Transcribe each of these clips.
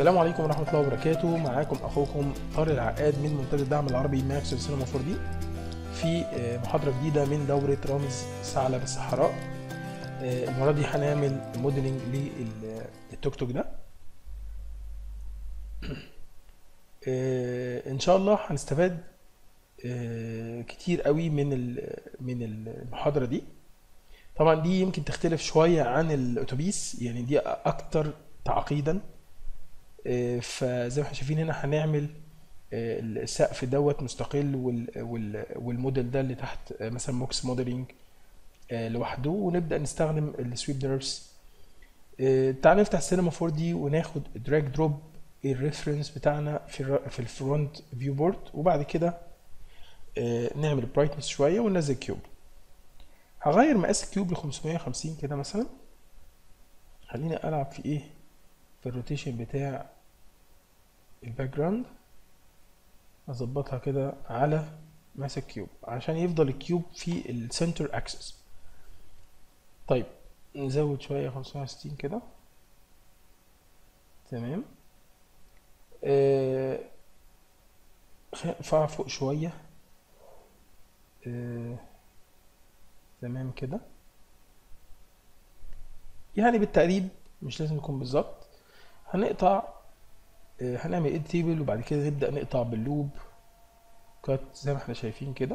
السلام عليكم ورحمة الله وبركاته معاكم أخوكم طارق العقاد من منتدى الدعم العربي ماكس السينما 4 دي في آه، محاضرة جديدة من دورة رامز ثعلب الصحراء آه، المرة دي هنعمل موديلنج للتوك توك ده آه، إن شاء الله هنستفاد آه، كتير قوي من ال- من المحاضرة دي طبعا دي يمكن تختلف شوية عن الأتوبيس يعني دي أكتر تعقيدا آه، فزي ما احنا شايفين هنا هنعمل آه، السقف دوت مستقل وال وال والموديل ده اللي تحت آه، مثلا موكس موديلنج آه، لوحده ونبدأ نستخدم السويب نيرفز تعال نفتح السينما 4 دي وناخد دراج دروب الريفرنس بتاعنا في الر- في الفرونت فيو بورد وبعد كده آه، نعمل برايتنس شويه وننزل كيوب هغير مقاس الكيوب ل 550 كده مثلا خليني العب في ايه في الروتيشن بتاع الباك جراوند اظبطها كده على مقاس الكيوب عشان يفضل الكيوب في السنتر اكسس طيب نزود شويه 560 كده تمام آه، خ- ارفعها فوق شويه آه، تمام كده يعني بالتقريب مش لازم يكون بالظبط هنقطع آه، هنعمل ايد تيبل وبعد كده نبدأ نقطع باللوب كات زي ما احنا شايفين كده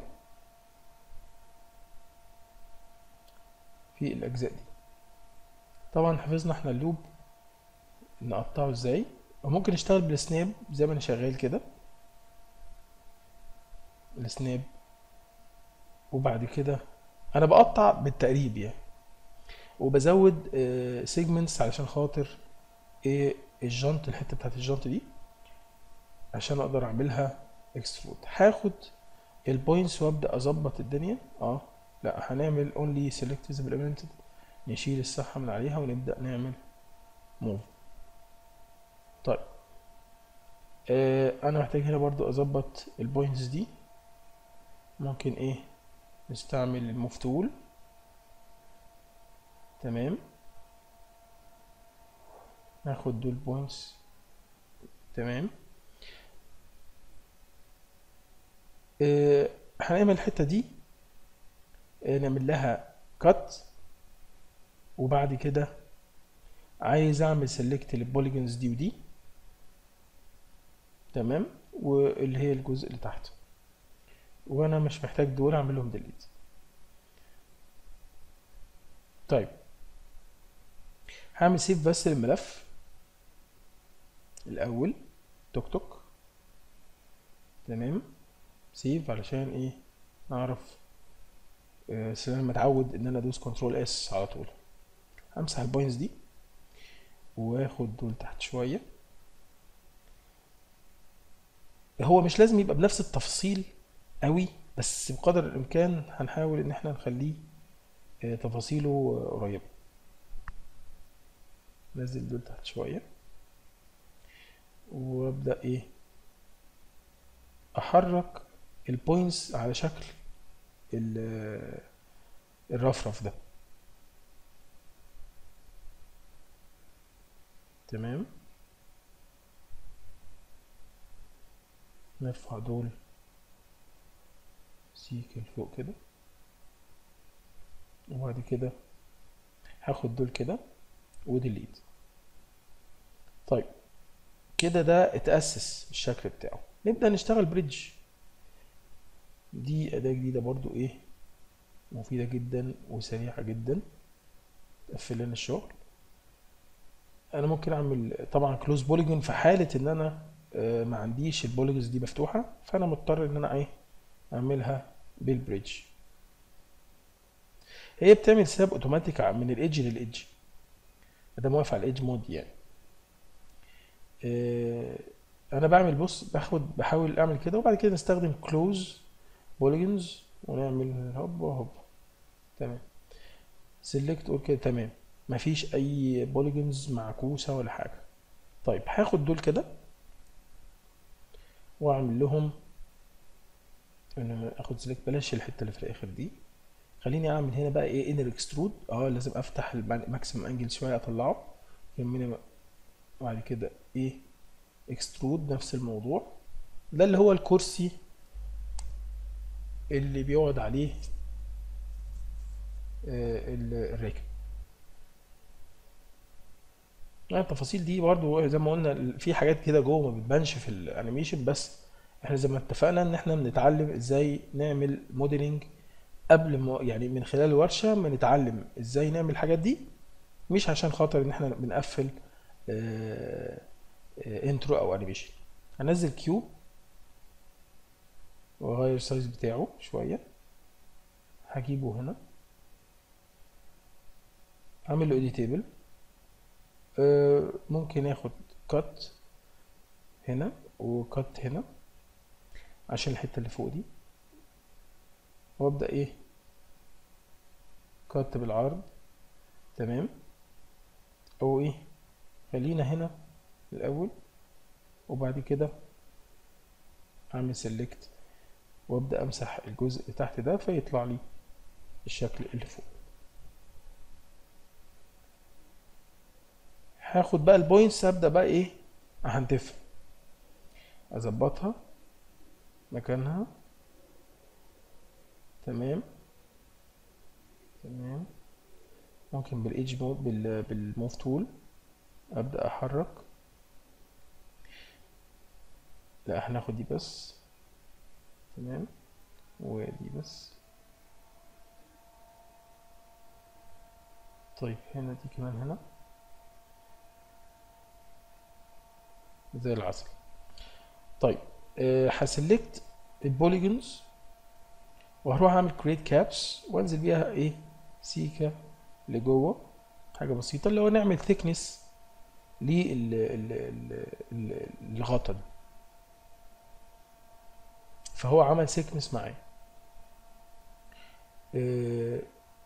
في الأجزاء دي طبعا حفظنا احنا اللوب نقطعه ازاي وممكن نشتغل بالسناب زي ما انا شغال كده السناب وبعد كده انا بقطع بالتقريب يعني وبزود سيجمنتس علشان خاطر ايه الجنط الحته بتاعت الجنط دي عشان اقدر اعملها اكسترود هاخد البوينتس وابدا اظبط الدنيا اه لا هنعمل اونلي سيلكت فيزبل ايمنتد نشيل الصحه من عليها ونبدا نعمل موف طيب آه انا محتاج هنا برضو اظبط البوينتس دي ممكن ايه نستعمل الموف تول تمام ناخد دول بوينتس تمام آه، هنعمل الحتة دي آه، نعمل لها كات وبعد كده عايز اعمل سيلكت للبوليجونز دي ودي تمام واللي هي الجزء اللي تحت وانا مش محتاج دول اعمل لهم ديليت طيب هعمل سيف بس للملف الاول توك توك تمام سيف علشان ايه اعرف آه، بس انا متعود ان انا ادوس كنترول اس على طول همسح البوينتس دي واخد دول تحت شويه هو مش لازم يبقى بنفس التفصيل قوي بس بقدر الامكان هنحاول ان احنا نخليه آه، تفاصيله آه، قريبه نزل دول تحت شويه وابدا ايه احرك البوينتس على شكل ال- الرفرف ده تمام نرفع دول سيك لفوق كده وبعد كده هاخد دول كده وديليت طيب كده ده اتأسس الشكل بتاعه نبدأ نشتغل بريدج دي أداة جديدة برضو ايه مفيدة جدا وسريعة جدا تقفل لنا الشغل انا ممكن اعمل طبعا كلوز بوليجون في حالة ان انا آه، ما عنديش البوليجونز دي مفتوحة فانا مضطر ان انا ايه اعملها بالبريدج هي بتعمل ساب اوتوماتيك من الايدج للايدج ده موافق على الايدج مود يعني آه، انا بعمل بص باخد بحاول اعمل كده وبعد كده نستخدم كلوز بوليجونز ونعمل هوب هوب تمام سيلكت قول كده تمام مفيش اي بوليجونز معكوسه ولا حاجه طيب هاخد دول كده واعمل لهم انا اخد سيلكت بلاش الحته اللي في الاخر دي خليني اعمل هنا بقى ايه انر اكسترود اه لازم افتح الماكسيمم انجل شويه اطلعه يهمني بقى. بعد كده ايه اكسترود نفس الموضوع ده اللي هو الكرسي اللي بيقعد عليه آه، ال- الراكب يعني التفاصيل دي برضو زي ما قلنا في حاجات كده جوه ما بتبانش في الانيميشن بس احنا زي ما اتفقنا ان احنا بنتعلم ازاي نعمل موديلنج قبل ما يعني من خلال الورشة بنتعلم ازاي نعمل الحاجات دي مش عشان خاطر ان احنا بنقفل انترو او انيميشن هنزل كيوب واغير السايز بتاعه شوية هجيبه هنا اعمل له اديتابل ممكن اخد كات هنا وكات هنا عشان الحتة اللي فوق دي وابدأ ايه كات بالعرض تمام او ايه خلينا هنا الاول وبعد كده اعمل سيلكت وابدأ امسح الجزء اللي تحت ده فيطلع لي الشكل اللي فوق هاخد بقى البوينتس ابدأ بقى ايه اهنتفها اظبطها مكانها تمام تمام ممكن بالايدج مود بال بالموف تول ابدا احرك لا هناخد دي بس تمام ودي بس طيب هنا دي كمان هنا زي العسل طيب أه هسلكت البوليجونز وهروح اعمل كريت كابس وانزل بيها ايه سيكا لجوه حاجه بسيطه اللي هو نعمل ثيكنس للغطا ده فهو عمل ثيكنس معايا آه،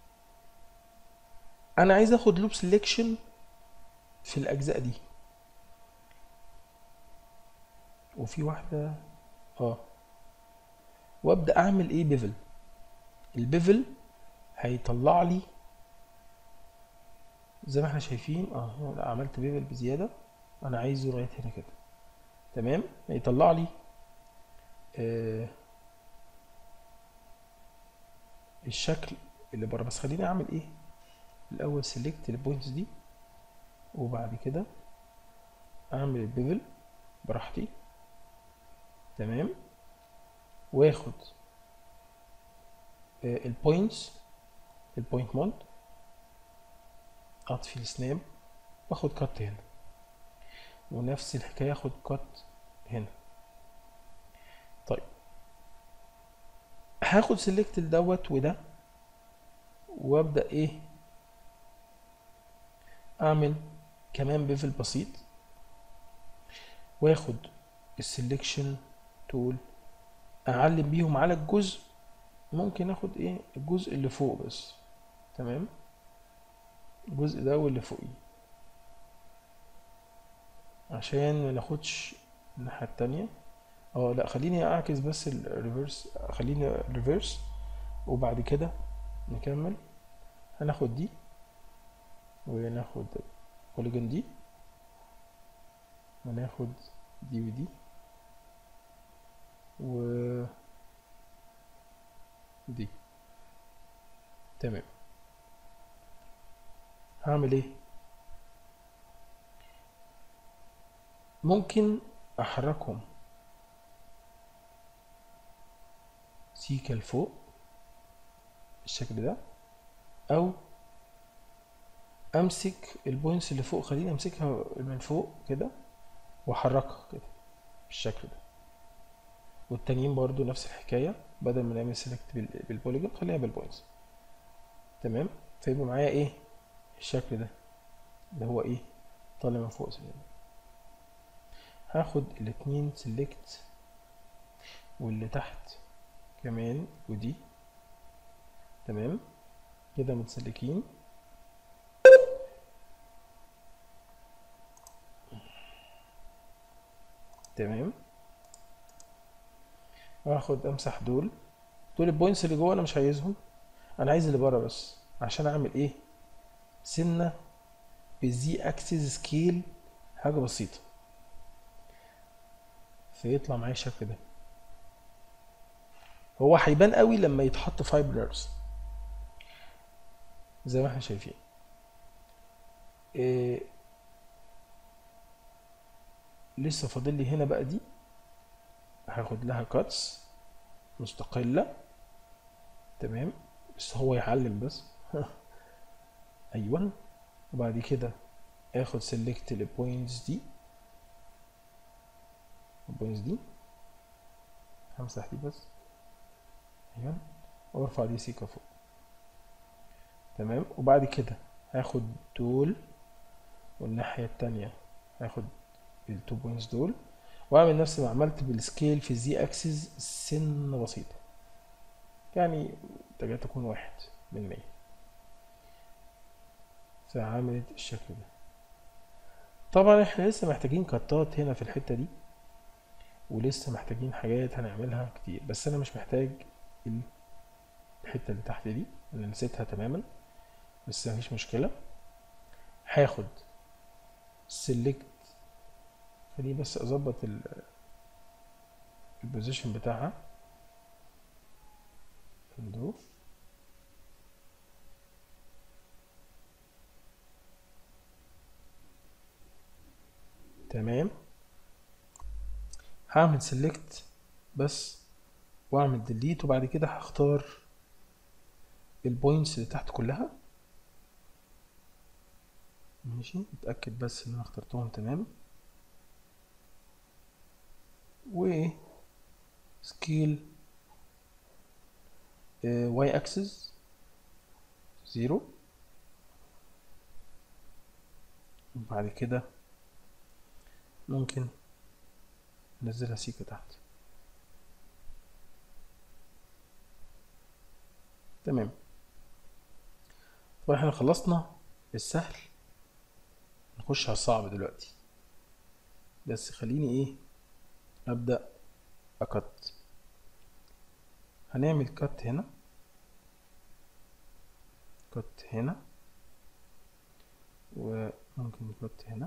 انا عايز اخد لوب سيلكشن في الاجزاء دي وفي واحده اه وابدا اعمل ايه بيفل البيفل هيطلع لي زي ما احنا شايفين اه هنا عملت بيفل بزياده انا عايزه لغايه هنا كده تمام هيطلع لي آه الشكل اللي بره بس خليني اعمل ايه الاول سيلكت البوينتس دي وبعد كده اعمل البيفل براحتي تمام واخد البوينتس البوينت مود اطفي السناب واخد كات هنا ونفس الحكايه اخد كات هنا طيب هاخد سيلكت دوت وده وابدا ايه اعمل كمان بيفل بسيط واخد السلكشن تول اعلم بيهم على الجزء ممكن اخد ايه الجزء اللي فوق بس تمام الجزء ده واللي فوقيه عشان ما ناخدش الناحية التانية اه لا خليني اعكس بس الريفرس خليني ريفرس وبعد كده نكمل هناخد دي وناخد بوليجون دي وناخد دي ودي و دي تمام هعمل ايه ممكن احركهم سيكا لفوق بالشكل ده او امسك البوينتس اللي فوق خليني امسكها من فوق كده واحركها كده بالشكل ده والتانيين برضو نفس الحكاية بدل ما نعمل سيلكت بالبوليجون خليها بالبوينتس تمام فيبقى معايا ايه الشكل ده اللي هو ايه طالع من فوق زي ده هاخد الاتنين سيلكت واللي تحت كمان ودي تمام كده متسلكين تمام واخد امسح دول دول البوينتس اللي جوه انا مش عايزهم انا عايز اللي بره بس عشان اعمل ايه سنه بالزي اكسس سكيل حاجه بسيطه فيطلع معايا الشكل ده هو هيبان قوي لما يتحط فايبرز زي ما احنا شايفين إيه لسه فاضل لي هنا بقى دي هاخد لها كاتس مستقلة تمام بس هو يعلم بس ايوه وبعد كده اخد سيلكت البوينتس دي البوينتس دي همسح دي بس ايوه وارفع دي سيكا فوق تمام وبعد كده هاخد دول والناحية التانية هاخد التو بوينتس دول واعمل نفس ما عملت بالسكيل في الزي اكسس سن بسيطة يعني تكاد تكون واحد من مية فعملت الشكل ده طبعا احنا لسه محتاجين كتات هنا في الحتة دي ولسه محتاجين حاجات هنعملها كتير بس انا مش محتاج الحتة اللي تحت دي انا نسيتها تماما بس مفيش مشكلة هاخد سيلكت خليني بس اظبط البوزيشن بتاعها undo تمام هعمل سيلكت بس واعمل ديليت وبعد كده هختار البوينتس اللي تحت كلها ماشي اتاكد بس ان انا اخترتهم تمام و سكيل واي اكسس زيرو وبعد كده ممكن ننزلها سيكة تحت تمام طبعا احنا خلصنا السهل نخش على الصعب دلوقتي بس خليني ايه ابدأ اكت هنعمل كت هنا كت هنا وممكن كت هنا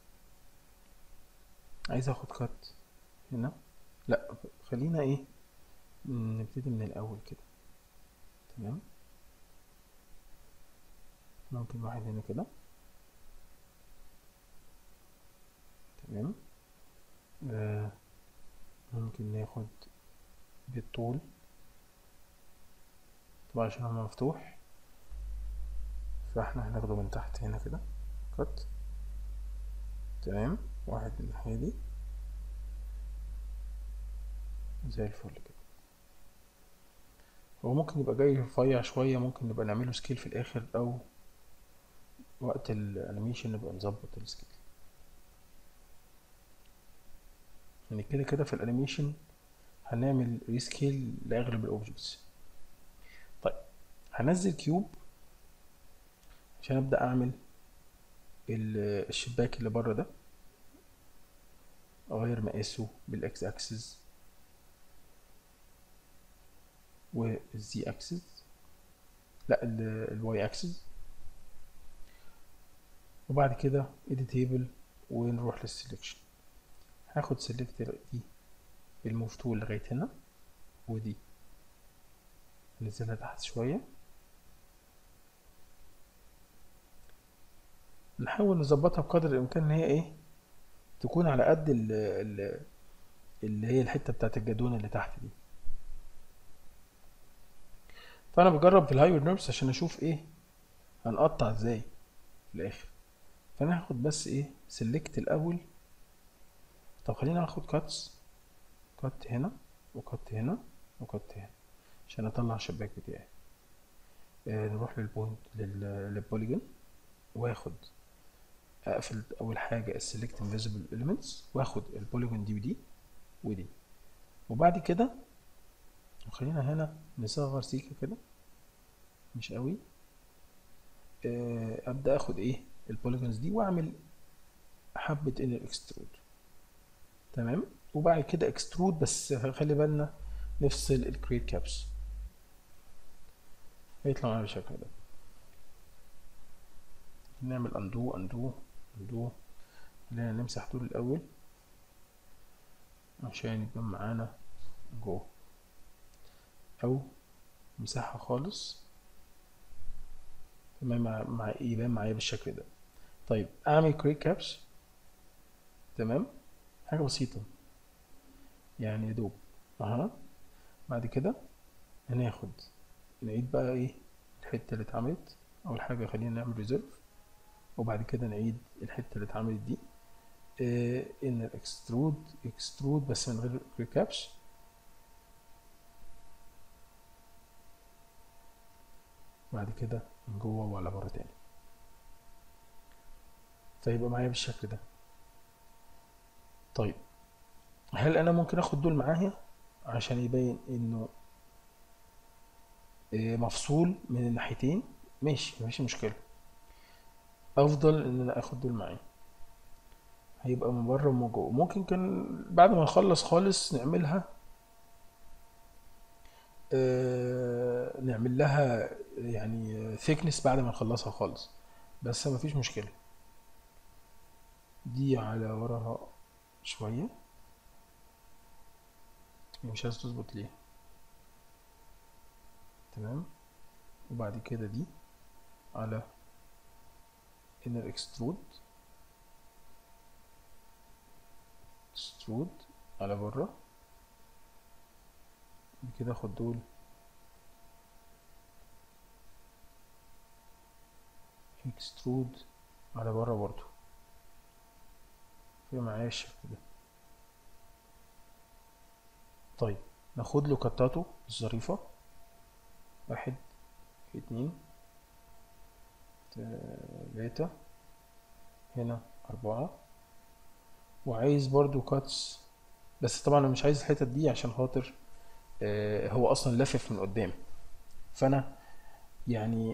عايز اخد كت هنا لا خلينا ايه نبتدي من الاول كده تمام ممكن واحد هنا كده تمام آه ممكن ناخد بالطول طبعا عشان هو مفتوح فاحنا هناخده من تحت هنا كده كت تمام واحد من الناحية دي زي الفل كده هو ممكن يبقى جاي رفيع شوية ممكن نبقى نعمله سكيل في الآخر أو وقت الانيميشن نبقى نظبط السكيل يعني كده كده في الانيميشن هنعمل ريسكيل لأغلب الأوبجكتس طيب هنزل كيوب عشان أبدأ أعمل الشباك اللي بره ده أغير مقاسه بالإكس أكسس والزي أكسس لا الواي أكسس وبعد كده editable ونروح للسلكشن هاخد سيلكت دي بالموف تول لغاية هنا ودي انزلها تحت شوية نحاول نظبطها بقدر الامكان ان هي ايه تكون على قد ال ال اللي هي الحتة بتاعت الجدون اللي تحت دي فانا بجرب في الهايبر نيرفز عشان اشوف ايه هنقطع ازاي في الاخر فانا هاخد بس ايه سيلكت الاول طب خلينا ناخد كاتس كات هنا وكات هنا وكات هنا عشان اطلع الشباك بتاعي آه نروح للبوينت للبوليجون واخد اقفل اول حاجه السلكت انفيزبل اليمنتس واخد البوليجون دي ودي ودي وبعد كده خلينا هنا نصغر سيكه كده مش قوي آه ابدا اخد ايه البوليجونز دي واعمل حبه انر اكسترود تمام وبعد كده اكسترود بس خلي بالنا نفصل الكريت كابس هيطلع معانا بالشكل ده نعمل اندو اندو اندو خلينا نمسح دول الاول عشان يبقى معانا جوه او مساحة خالص تمام مع, مع يبان معايا بالشكل ده طيب اعمل كريك كابس تمام حاجة بسيطة يعني يا دوب اها بعد كده هناخد نعيد بقى ايه الحتة اللي اتعملت اول حاجة خلينا نعمل ريزيرف وبعد كده نعيد الحتة اللي اتعملت دي آه ان الاكسترود اكسترود بس من غير ريكابش بعد كده من جوه وعلى بره تاني فيبقى معايا بالشكل ده طيب هل انا ممكن اخد دول معايا عشان يبين انه آه، مفصول من الناحيتين ماشي مفيش مشكلة افضل ان انا اخد دول معايا هيبقى من بره ومن جوه ممكن كان بعد ما نخلص خالص نعملها آه، نعمل لها يعني ثيكنس بعد ما نخلصها خالص بس مفيش مشكلة دي على وراها شوية هي مش عايز تظبط ليه تمام وبعد كده دي على inner extrude extrude على بره بعد كده اخد دول extrude على بره برضو في معايا الشكل ده طيب ناخد له كتاته الظريفة واحد اتنين تلاتة هنا أربعة وعايز برضو كاتس بس طبعا أنا مش عايز الحتت دي عشان خاطر آه، هو أصلا لافف من قدام فأنا يعني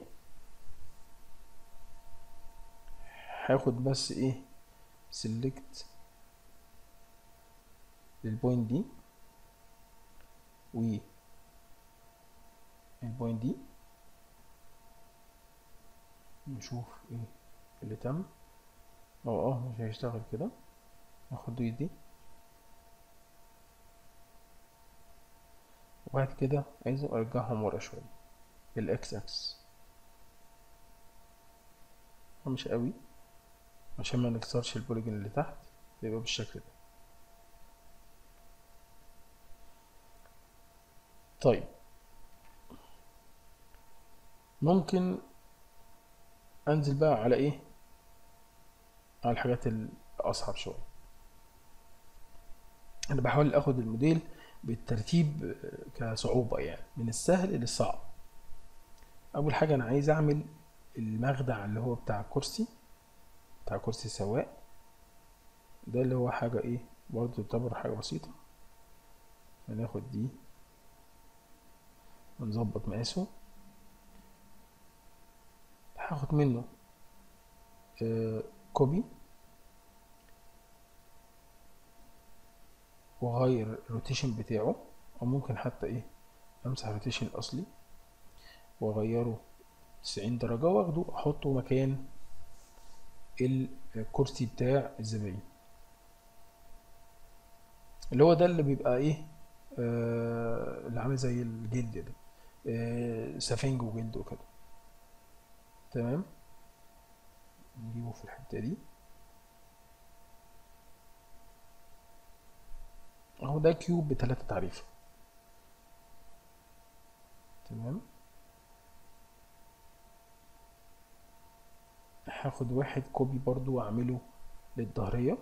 هاخد بس ايه سيلكت للبوينت دي و البوينت دي نشوف ايه اللي تم اه اه مش هيشتغل كده ناخد دي دي وبعد كده عايز ارجعهم ورا شوية بالاكس اكس مش قوي عشان ما نكسرش البوليجون اللي تحت يبقى بالشكل ده طيب ممكن انزل بقى على ايه على الحاجات الاصعب شويه انا بحاول اخد الموديل بالترتيب كصعوبه يعني من السهل للصعب اول حاجه انا عايز اعمل المخدع اللي هو بتاع الكرسي بتاع كرسي سواق ده اللي هو حاجة ايه برضه تعتبر حاجة بسيطة هناخد دي ونظبط مقاسه هاخد منه آه كوبي واغير الروتيشن بتاعه او ممكن حتى ايه امسح الروتيشن الاصلي واغيره تسعين درجة واخده احطه مكان الكرسي بتاع الزباين اللي هو ده اللي بيبقى ايه آه اللي عامل زي الجلد ده آه سفنج وجلد وكده تمام نجيبه في الحتة دي اهو ده كيوب بتلاتة تعريفة تمام هاخد واحد كوبي برضو واعمله للظهرية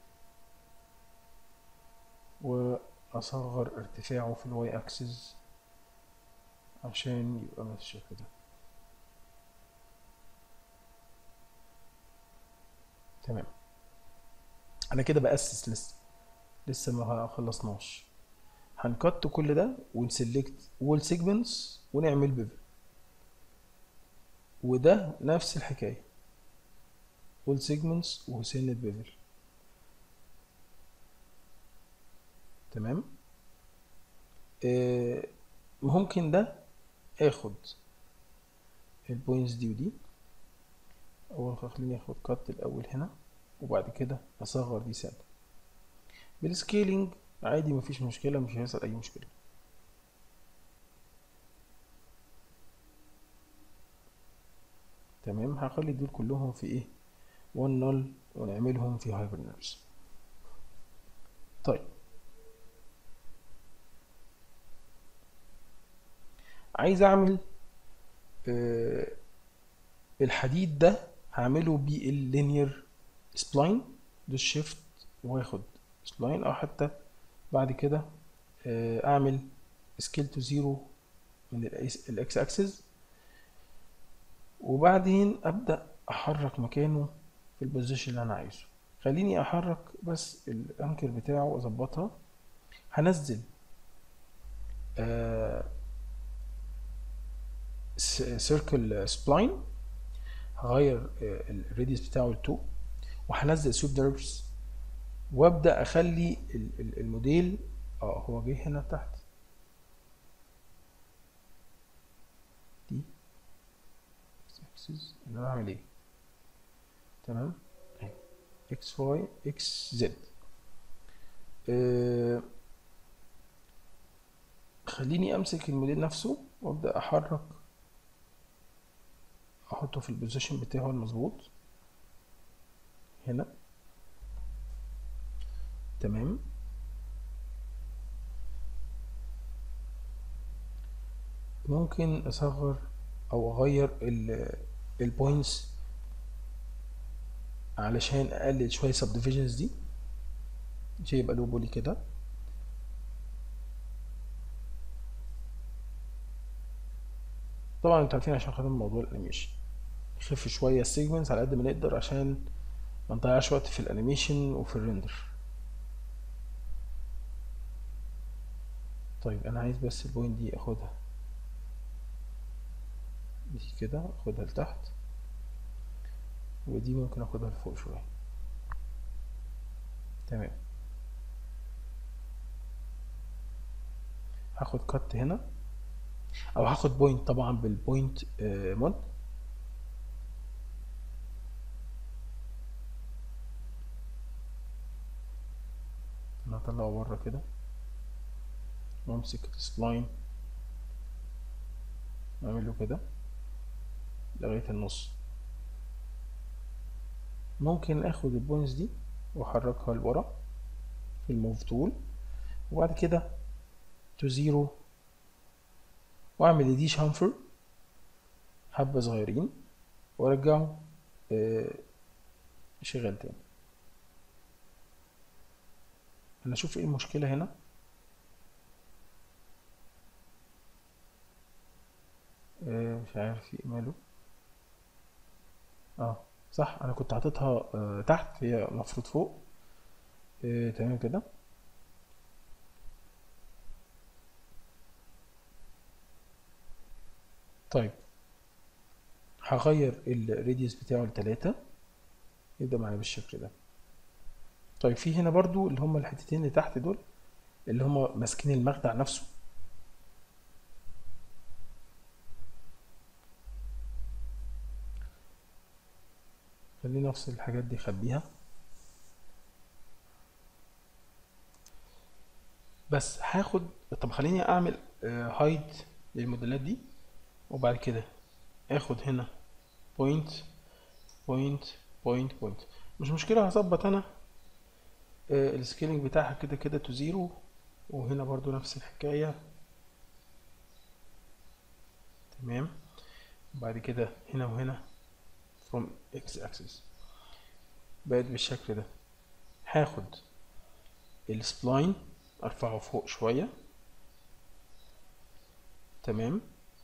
واصغر ارتفاعه في الواي اكسس عشان يبقى بالشكل ده تمام انا كده بأسس لسه لسه ما خلصناش هنكت كل ده ونسلكت وول سيجمنتس ونعمل بيفل وده نفس الحكايه وول سيجمنتس وسنة بيفل تمام آه ممكن ده اخد البوينتس دي ودي اول خليني اخد كات الاول هنا وبعد كده اصغر دي سنة بالسكيلينج عادي مفيش مشكلة مش هيحصل أي مشكلة تمام هخلي دول كلهم في ايه one null ونعملهم في hibernate طيب عايز اعمل آه الحديد ده هعمله باللينير سبلاين دوس شيفت واخد سبلاين او حتى بعد كده آه اعمل سكيل تو زيرو من الاكس اكسس وبعدين ابدا احرك مكانه في البوزيشن اللي انا عايزه خليني احرك بس الانكر بتاعه واظبطها هنزل آه سيركل سبلاين هغير الراديوس بتاعه ل 2 وهنزل سويب دربس وابدا اخلي الموديل اه هو جه هنا تحت دي اكسس انا بعمل ايه تمام اهي اكس واي اكس زد أه خليني امسك الموديل نفسه وابدا احرك احطه في البوزيشن بتاعه المظبوط هنا تمام ممكن اصغر او اغير البوينتس علشان اقلل شويه سب ديفيجنز دي عشان يبقى له بولي كده طبعا انتوا عارفين عشان خاطر موضوع الانيميشن نخف شويه السيجمنتس على قد ما نقدر عشان ما نضيعش وقت في الانيميشن وفي الريندر طيب انا عايز بس البوينت دي اخدها دي كده اخدها لتحت ودي ممكن اخدها لفوق شويه تمام هاخد كات هنا او هاخد بوينت طبعا بالبوينت مود انا هطلعه بره كده وامسك السبلاين اعمله كده لغايه النص ممكن اخد البوينتس دي واحركها لورا في الموف تول وبعد كده تو زيرو واعمل دي شامفر حبة صغيرين وارجعه آه شغال تاني انا اشوف ايه المشكلة هنا آه مش عارف في ماله اه صح انا كنت حاططها آه تحت هي المفروض فوق آه تمام كده طيب هغير الراديوس بتاعه لتلاتة يبدأ معايا بالشكل ده طيب في هنا برضو اللي هما الحتتين اللي تحت دول اللي هما ماسكين المخدع نفسه خليني افصل الحاجات دي اخبيها بس هاخد طب خليني اعمل هايد للموديلات دي وبعد كده اخد هنا بوينت بوينت بوينت بوينت مش مشكلة هظبط انا السكيلنج بتاعها كده كده تو زيرو وهنا برضو نفس الحكاية تمام بعد كده هنا وهنا from x axis بقت بالشكل ده هاخد السبلاين ارفعه فوق شوية تمام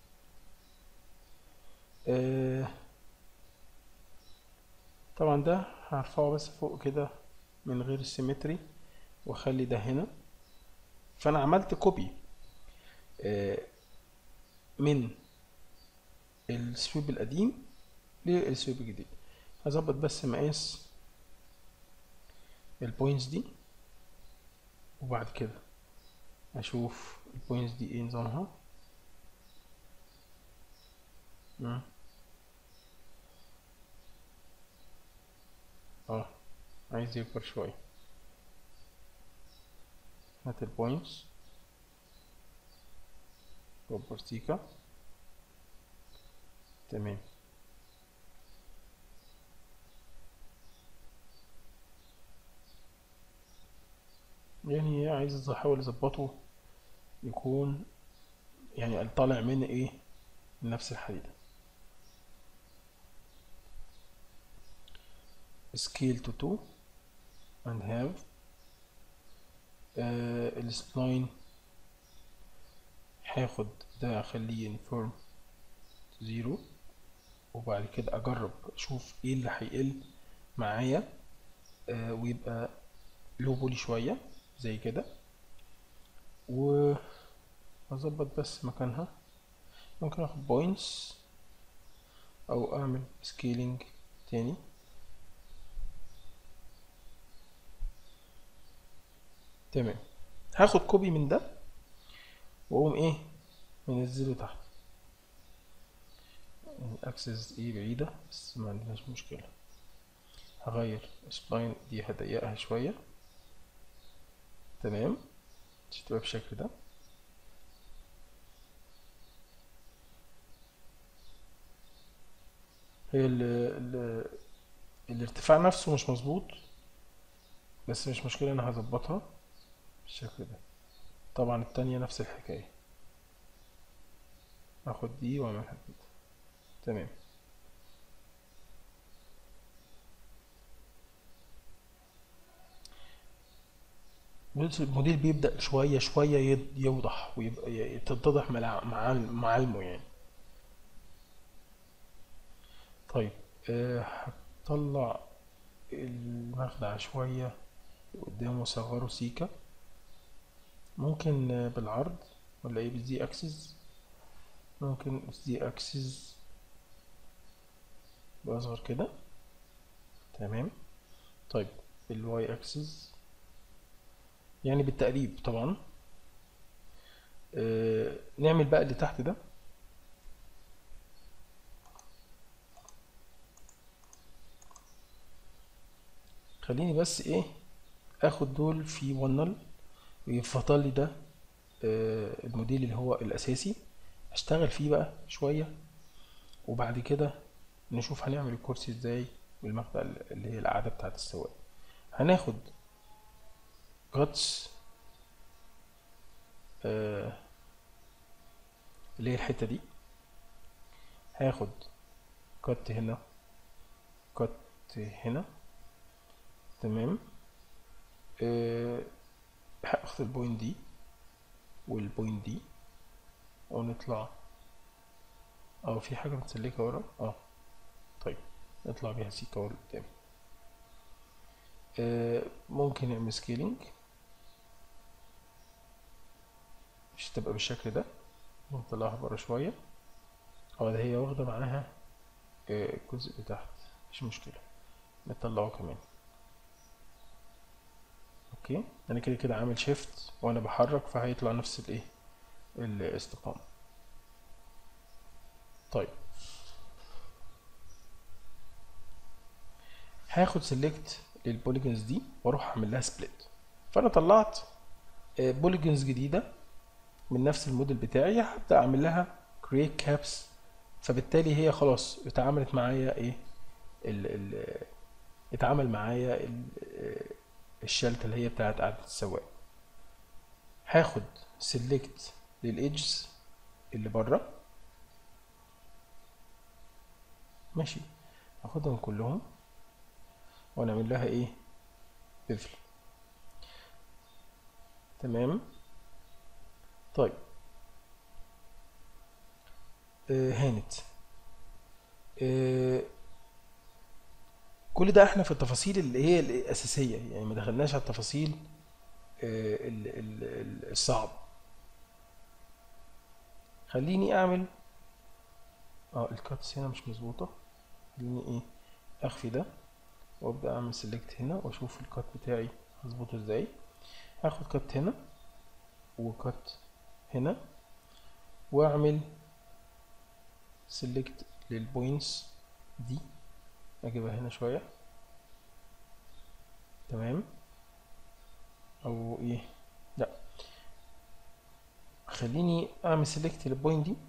آه طبعا ده هرفعه بس فوق كده من غير السيمتري واخلي ده هنا فانا عملت كوبي آه من السويب القديم للسويب الجديد هظبط بس مقاس البوينتس دي وبعد كده اشوف البوينتس دي ايه نظامها اه عايز يكبر شوية هات البوينتس كبر سيكا تمام يعني عايز احاول اظبطه يكون يعني طالع من ايه من نفس الحديدة scale to 2 and have آه السبلاين هاخد ده اخليه inform زيرو وبعد كده اجرب اشوف ايه اللي هيقل معايا آه ويبقى لو بولي شوية زي كده و اظبط بس مكانها ممكن اخد بوينتس او اعمل سكيلينج تاني تمام هاخد كوبي من ده واقوم ايه منزله تحت الاكسس ايه بعيدة بس ما عندناش مشكلة هغير سبلاين دي هضيقها شوية تمام تبقى بالشكل ده هي ال ال الارتفاع نفسه مش مظبوط بس مش مشكلة انا هظبطها بالشكل ده طبعا التانية نفس الحكاية اخد دي واعملها كده تمام الموديل بيبدأ شوية شوية يد- يوضح ويبقى تتضح ملع- معال- معالمه يعني طيب آه، هطلع المخدع شوية قدامه صغره سيكا ممكن آه، بالعرض ولا ايه بالزي اكسس ممكن الزي اكسس بأصغر كده تمام طيب الواي اكسس يعني بالتقريب طبعا آه، نعمل بقى اللي تحت ده خليني بس ايه اخد دول في ونل ويفضل لي ده آه، الموديل اللي هو الاساسي اشتغل فيه بقى شوية وبعد كده نشوف هنعمل الكرسي ازاي والمخدة اللي هي القاعدة بتاعت السواق هناخد جاتس آه اللي هي الحتة دي هاخد كت هنا كت هنا تمام آه هاخد البوينت دي والبوينت دي ونطلع اه في حاجة متسلكة ورا اه طيب نطلع بيها سيكا ورا قدام آه ممكن نعمل سكيلينج مش تبقى بالشكل ده نطلعها برا شوية اه ده هي واخدة معاها آه، الجزء تحت مش مشكلة نطلعه كمان اوكي انا كده كده عامل شيفت وانا بحرك فهيطلع نفس الايه الاستقامة طيب هاخد سيلكت للبوليجونز دي واروح اعمل لها سبليت فانا طلعت بوليجونز جديدة من نفس الموديل بتاعي هبدأ اعمل لها create caps فبالتالي هي خلاص اتعاملت معايا ايه ال ال اتعامل معايا ال الشلتة اللي هي بتاعت قعدة السواق هاخد سيلكت للايدجز اللي بره ماشي هاخدهم كلهم ونعمل لها ايه بفل تمام طيب آه هانت آه كل ده احنا في التفاصيل اللي هي الأساسية يعني ما دخلناش على التفاصيل آه ال- ال- ال- الصعب خليني اعمل اه الكاتس هنا مش مظبوطة خليني ايه اخفي ده وابدأ اعمل سيلكت هنا واشوف الكات بتاعي هظبطه ازاي هاخد كات هنا وكات هنا واعمل سيلكت للبوينتس دي اجيبها هنا شوية تمام او ايه لا خليني اعمل سيلكت للبوينت دي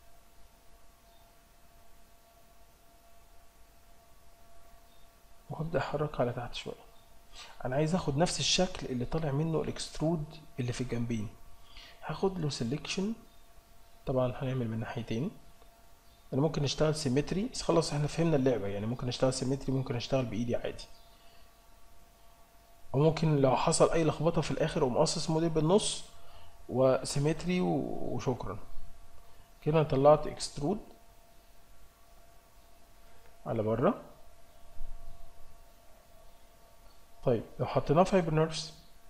وهبدأ احركها على تحت شوية انا عايز اخد نفس الشكل اللي طالع منه الاكسترود اللي في الجنبين هاخد له سيلكشن طبعا هنعمل من ناحيتين انا ممكن اشتغل سيمتري بس خلاص احنا فهمنا اللعبة يعني ممكن اشتغل سيمتري ممكن اشتغل بايدي عادي وممكن لو حصل اي لخبطة في الاخر اقوم قاصص موديل بالنص وسيمتري و- وشكرا كده أنا طلعت اكسترود على بره طيب لو حطيناه فايبر نيرفز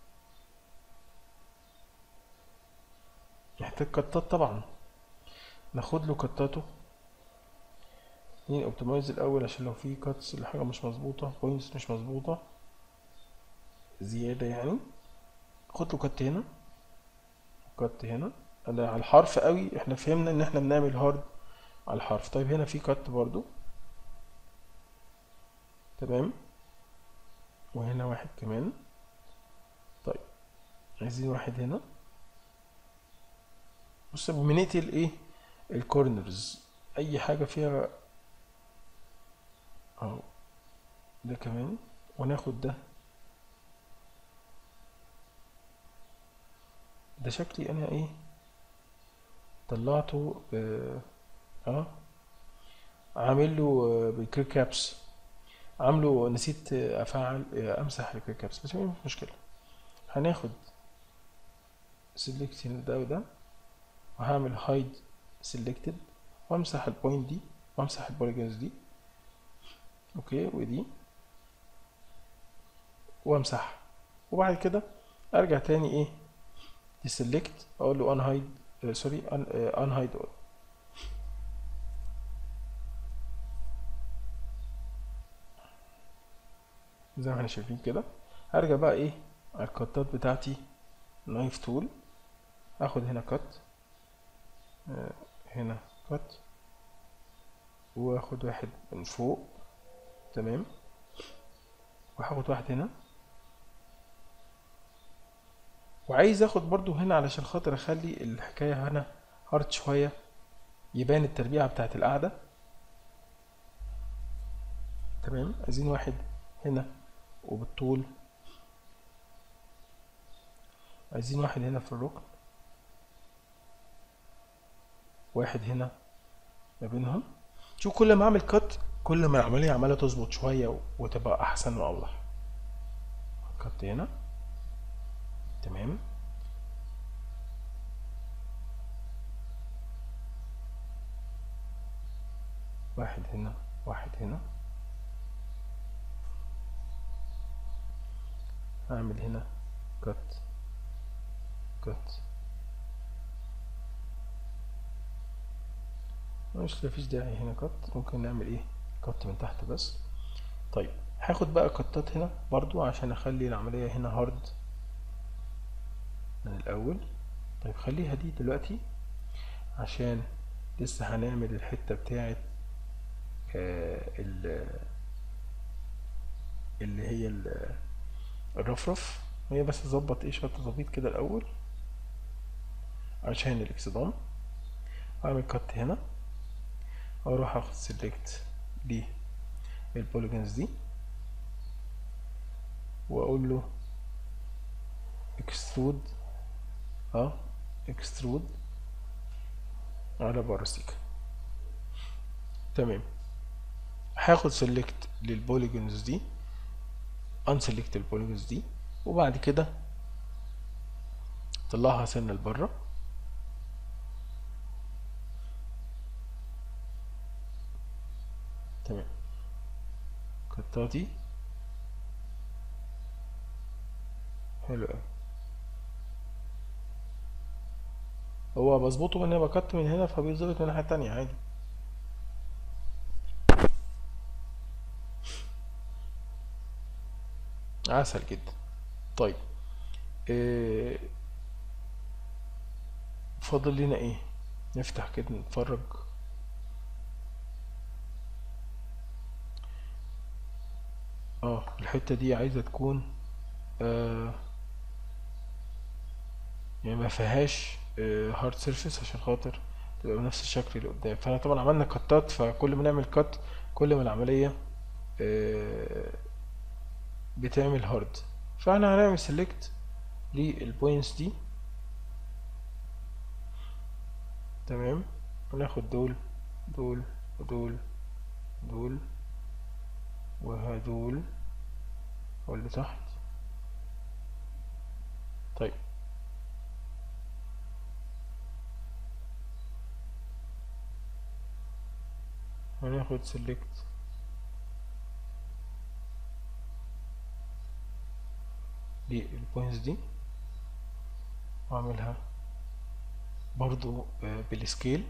يحتاج كتات طبعا ناخد له كتاته مين اوبتمايز الاول عشان لو في كاتس اللي حاجه مش مظبوطه بوينتس مش مظبوطه زياده يعني خد له كت هنا كت هنا ده على الحرف قوي احنا فهمنا ان احنا بنعمل هارد على الحرف طيب هنا في كت برضو تمام وهنا واحد كمان طيب عايزين واحد هنا بص بنقتل ايه الكورنرز اي حاجه فيها اهو ده كمان وناخد ده ده شكلي انا ايه طلعته ب اه عامل له بالكريك كابس عامله نسيت افعل امسح الكريك كابس بس مش مشكله هناخد سيلكت ده وده وهعمل هايد سيلكتد وامسح البوينت دي وامسح البوليجونز دي اوكي ودي وامسحها وبعد كده ارجع تاني ايه تسلكت اقول له unhide آه سوري un, آه unhide all زي ما احنا شايفين كده هرجع بقى ايه على الكتات بتاعتي نايف تول اخد هنا كت آه هنا كت واخد واحد من فوق تمام وهاخد واحد هنا وعايز اخد برضو هنا علشان خاطر اخلي الحكاية هنا هارد شوية يبان التربيعة بتاعت القعدة تمام عايزين واحد هنا وبالطول عايزين واحد هنا في الركن واحد هنا ما بينهم شوف كل ما اعمل كات كل ما العملية عمالة تظبط شوية وتبقى احسن واوضح كات هنا تمام واحد هنا واحد هنا اعمل هنا كت كت مش مفيش داعي هنا كت ممكن نعمل ايه كت من تحت بس طيب هاخد بقى كتات هنا برضو عشان اخلي العملية هنا هارد من الاول طيب خليها دي دلوقتي عشان لسه هنعمل الحتة بتاعت آه اللي هي الرفرف هي بس تظبط ايه شوية تظبيط كده الاول عشان الاكسدام اعمل كت هنا واروح اخد سيلكت للبوليجونز دي واقول له اكسترود اه اكسترود على بره سيكا تمام هاخد سيلكت للبوليجونز دي انسلكت البوليجونز دي وبعد كده طلعها سنة لبره تمام كتاتي حلو اوي هو بظبطه من هنا بكت من هنا فبيظبط من الناحية التانية عادي عسل جدا طيب إيه فاضل لنا ايه نفتح كده نتفرج اه الحتة دي عايزة تكون آه يعني ما فيهاش هارد سيرفيس عشان خاطر تبقى بنفس الشكل اللي قدام فاحنا طبعا عملنا كتات فكل ما نعمل كات كل ما العملية آه، بتعمل هارد فاحنا هنعمل سيلكت للبوينتس دي تمام وناخد دول دول ودول دول وهدول واللي تحت طيب هناخد select للبوينتس دي واعملها برضو آه، بالسكيل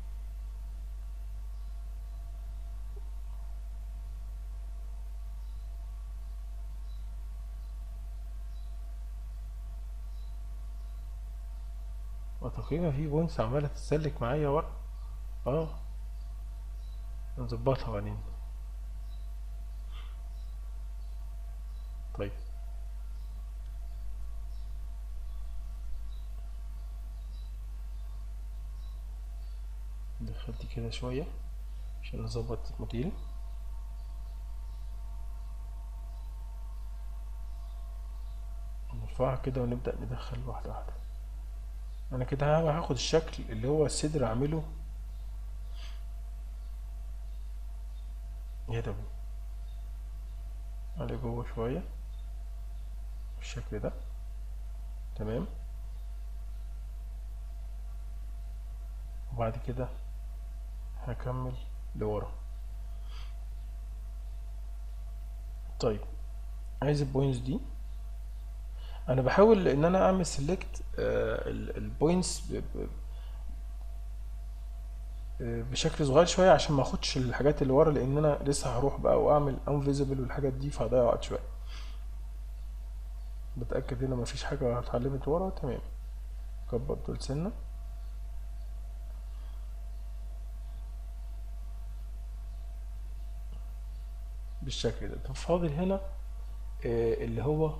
وتقريبا في بوينتس عمالة تتسلك معايا ورا اه نظبطها بعدين طيب ندخل دي كده شوية عشان نظبط الموديل نرفعها كده ونبدأ ندخل واحدة واحدة انا كده هاخد الشكل اللي هو الصدر اعمله يدوي على جوه شوية بالشكل ده تمام وبعد كده هكمل لورا طيب عايز البوينتس دي انا بحاول ان انا اعمل سيلكت البوينتس بشكل صغير شويه عشان ما اخدش الحاجات اللي ورا لان انا لسه هروح بقى واعمل انفيزبل والحاجات دي فهضيع وقت شويه بتاكد هنا مفيش حاجه اتعلمت ورا تمام كبر دول سنه بالشكل ده طب فاضل هنا آه، اللي هو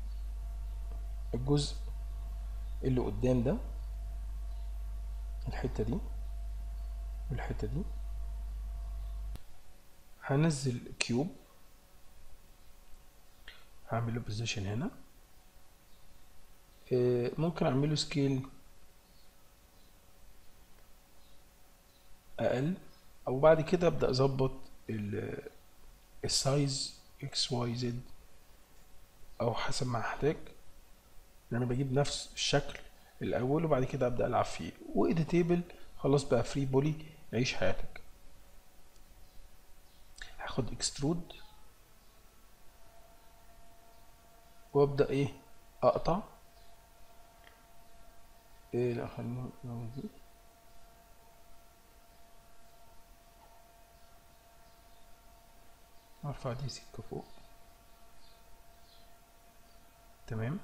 الجزء اللي قدام ده الحتة دي والحتة دي هنزل كيوب هعمل له بوزيشن هنا آه، ممكن اعمله سكيل اقل او بعد كده ابدا اظبط ال- السايز اكس واي زد او حسب ما هحتاج ان انا بجيب نفس الشكل الاول وبعد كده ابدا العب فيه واديتابل خلاص بقى فري بولي عيش حياتك هاخد اكسترود وابدا ايه اقطع ايه لا خلينا نعمل دي ارفع دي سكه فوق تمام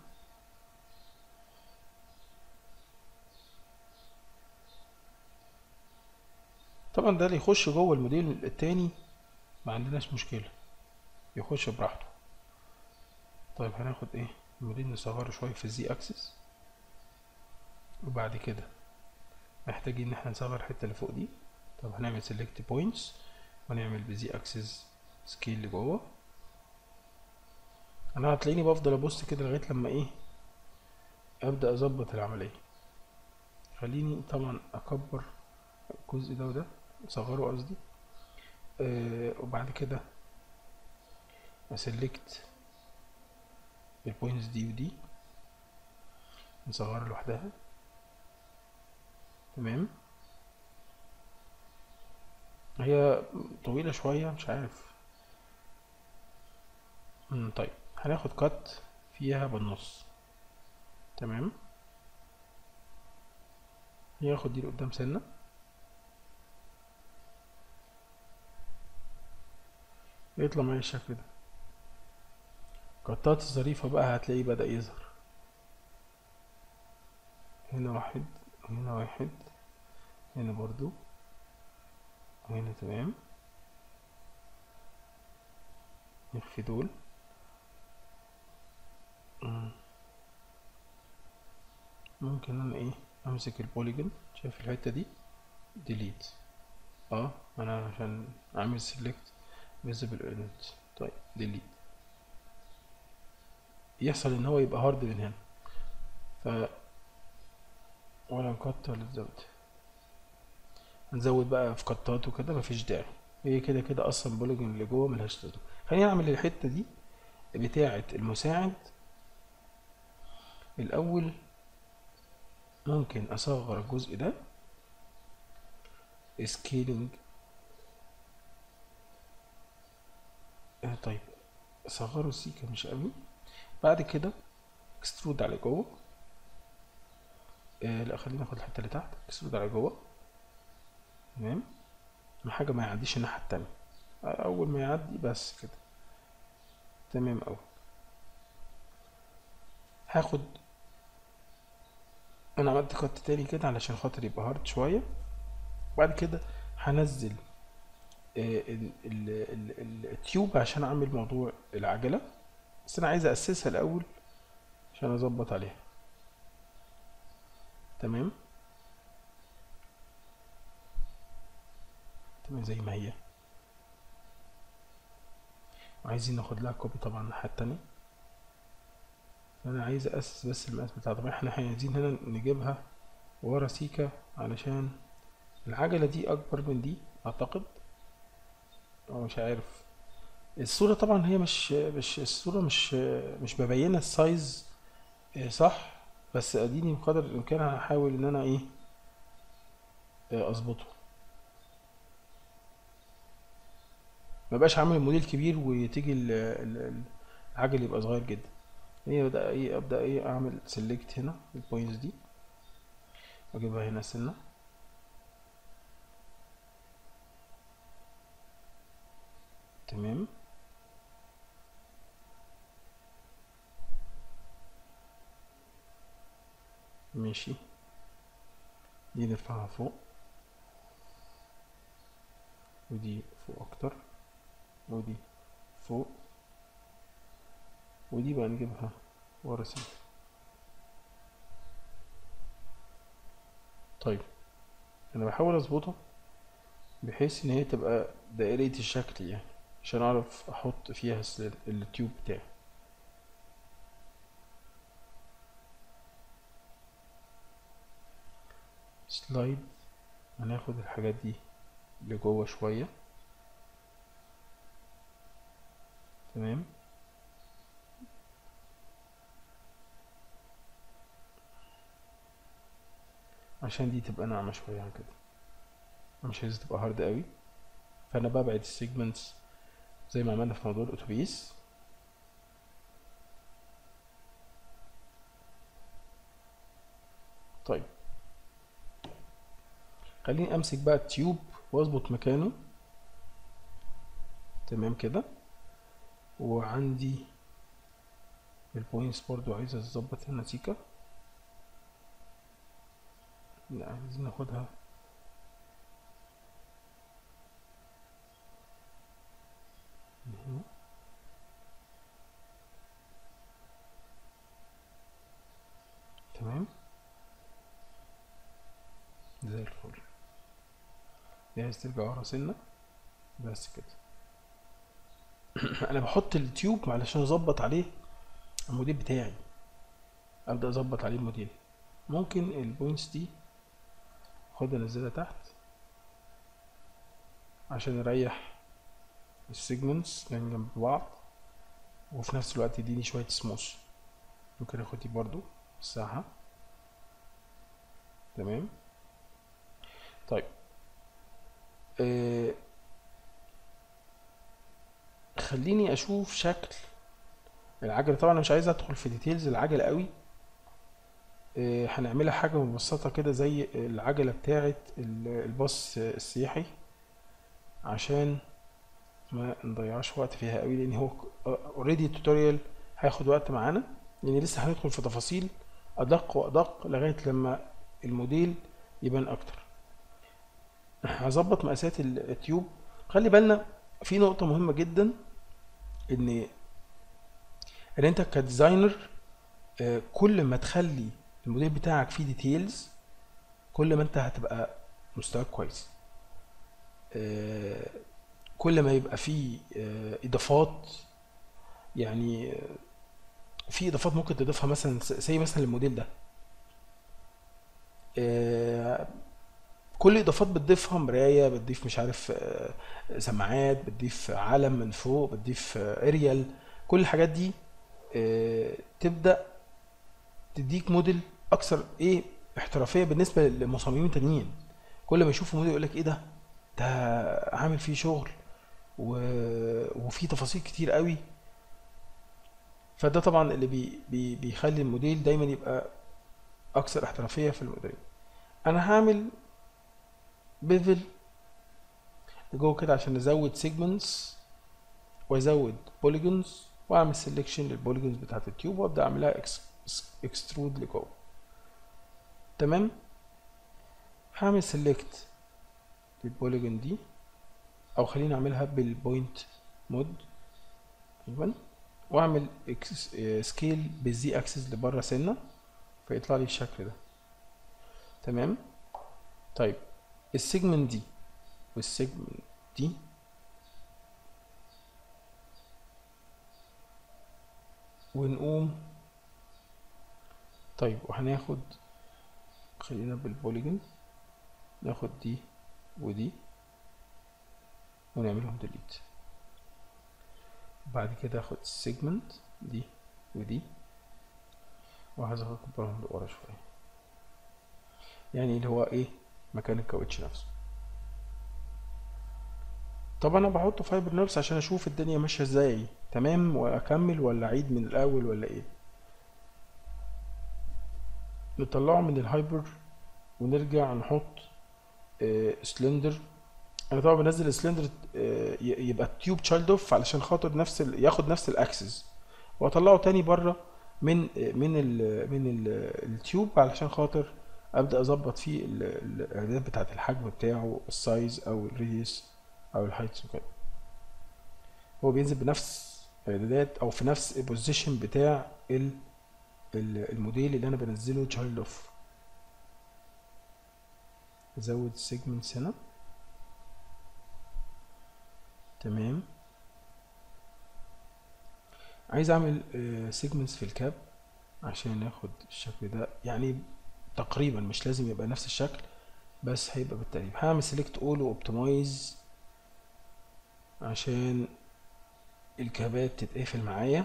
طبعا ده اللي يخش جوه الموديل التاني ما عندناش مشكلة يخش براحته طيب هناخد ايه الموديل نصغره شوية في الزي اكسس وبعد كده محتاجين ان احنا نصغر الحتة اللي فوق دي طب هنعمل select points ونعمل بزي اكسس سكيل لجوه انا هتلاقيني بفضل ابص كده لغاية لما ايه ابدأ اظبط العملية خليني طبعا اكبر الجزء ده وده اصغره قصدي آه وبعد كده اسلكت البوينتس دي ودي نصغرها لوحدها تمام هي طويلة شوية مش عارف مم طيب هناخد كات فيها بالنص تمام ياخد دي لقدام سنة يطلع معايا الشكل ده قطات الظريفة بقى هتلاقيه بدأ يظهر هنا واحد هنا واحد هنا برضو وهنا تمام نخفي دول مم. ممكن انا ايه امسك البوليجون شايف الحته دي ديليت اه انا عشان اعمل سيلكت فيزيبل element طيب ديليت يحصل ان هو يبقى هارد من هنا ف ولا نكتر نزود نزود بقى في قطات وكده مفيش داعي هي كده كده اصلا بوليجون اللي جوه ملهاش لازمه خلينا نعمل الحته دي بتاعه المساعد الاول ممكن اصغر الجزء ده سكيلينج آه طيب اصغره سيكا مش قوي بعد كده اكسترود على جوه آه لا خلينا ناخد الحته اللي تحت اكسترود على جوه تمام حاجه ما يعديش الناحيه التانية اول ما يعدي بس كده تمام اوي هاخد انا عملت خط تاني كده علشان خاطر يبقى هارد شويه بعد كده هنزل آه، ال- ال- ال- ال- التيوب عشان اعمل موضوع العجله بس انا عايز اسسها الاول عشان اظبط عليها تمام تمام زي ما هي وعايزين ناخد لها كوبي طبعا الناحيه التانية فانا عايز اسس بس المقاس بتاعها طبعا احنا عايزين هنا نجيبها ورا سيكا علشان العجلة دي أكبر من دي أعتقد أو مش عارف الصورة طبعا هي مش مش الصورة مش مش مبينة السايز آه، صح بس أديني بقدر الإمكان هحاول إن أنا إيه آه، أظبطه مبقاش عامل موديل كبير وتيجي ال- ال- ال- العجل يبقى صغير جدا هي بدأ إيه أبدأ إيه أعمل سيلكت هنا البوينتس دي وأجيبها هنا سنة تمام ماشي دي نرفعها فوق ودي فوق اكتر ودي فوق ودي بقى نجيبها ورا سنة طيب انا بحاول اظبطها بحيث ان هي تبقى دائرية الشكل يعني عشان اعرف احط فيها الس- التيوب بتاعي سلايد هناخد الحاجات دي لجوه شوية تمام عشان دي تبقى ناعمة شوية عن كده مش عايزة تبقى هارد قوي فانا ببعد السيجمنتس زي ما عملنا في موضوع الاتوبيس طيب خليني امسك بقى التيوب واظبط مكانه تمام كده وعندي البوينتس برضو عايز اظبط هنا سيكا لا عايزين ناخدها من هنا تمام زي الفل جاهز ترجع ورا سنة بس كده انا بحط التيوب علشان اظبط عليه الموديل بتاعي ابدا اظبط عليه الموديل ممكن البوينتس دي اخدها انزلها تحت عشان اريح السيجمنتس من جنب بعض وفي نفس الوقت يديني شوية سموث ممكن اخد دي برضو الساحة تمام طيب آه خليني اشوف شكل العجلة طبعا انا مش عايز ادخل في ديتيلز العجلة قوي آه هنعملها حاجة مبسطة كده زي العجلة بتاعة ال- الباص السياحي عشان ما نضيعش وقت فيها قوي لان هو اوريدي التوتوريال هياخد وقت معانا لان لسه هندخل في تفاصيل ادق وادق لغايه لما الموديل يبان اكتر هظبط مقاسات ال- التيوب خلي بالنا في نقطه مهمه جدا ان ان انت كديزاينر آه، كل ما تخلي الموديل بتاعك فيه ديتيلز كل ما انت هتبقى مستواك كويس آه، كل ما يبقى فيه آه، اضافات يعني آه، في اضافات ممكن تضيفها مثلا زي مثلا الموديل ده آه، كل اضافات بتضيفها مرايه بتضيف مش عارف آه، سماعات بتضيف علم من فوق بتضيف اريال كل الحاجات دي آه، تبدا تديك موديل اكثر ايه احترافيه بالنسبه للمصممين تانيين كل ما يشوفوا موديل يقول لك ايه ده ده عامل فيه شغل و... وفيه تفاصيل كتير قوي فده طبعا اللي بي... بي... بيخلي الموديل دايما يبقى اكثر احترافيه في الموديل انا هعمل بيفل جوه كده عشان نزود سيجمنتس وازود بوليجونز واعمل سيلكشن للبوليجونز بتاعت التيوب وابدا اعملها اكسترود لجوه تمام هعمل سيلكت للبوليجون دي او خليني اعملها بالبوينت مود ايوه واعمل سكيل بالزي اكسس لبره سنه فيطلع لي الشكل ده تمام طيب السيجمنت دي والسيجمنت دي ونقوم طيب وهناخد خلينا بالبوليجون ناخد دي ودي ونعملهم ديليت بعد كده اخد السيجمنت دي ودي وعايز اكبرهم لورا شويه يعني اللي هو ايه مكان الكاوتش نفسه طب انا بحط فايبر نيرفز عشان اشوف الدنيا ماشيه ازاي تمام واكمل ولا اعيد من الاول ولا ايه نطلعه من الهايبر ونرجع نحط آه سلندر انا طبعا بنزل سلندر آه يبقى التيوب تشايلد اوف علشان خاطر نفس ال... ياخد نفس الاكسس واطلعه تاني بره من من ال من ال التيوب علشان خاطر ابدا اظبط فيه الاعدادات بتاعه الحجم بتاعه السايز او الريديوس او الهايت وكده هو بينزل بنفس اعدادات او في نفس البوزيشن بتاع ال الموديل اللي انا بنزله تشايلد اوف ازود السيجمنتس هنا تمام عايز اعمل سيجمنتس في الكاب عشان ناخد الشكل ده يعني تقريبا مش لازم يبقى نفس الشكل بس هيبقى بالتقريب هعمل سيلكت اول واوبتمايز عشان الكابات تتقفل معايا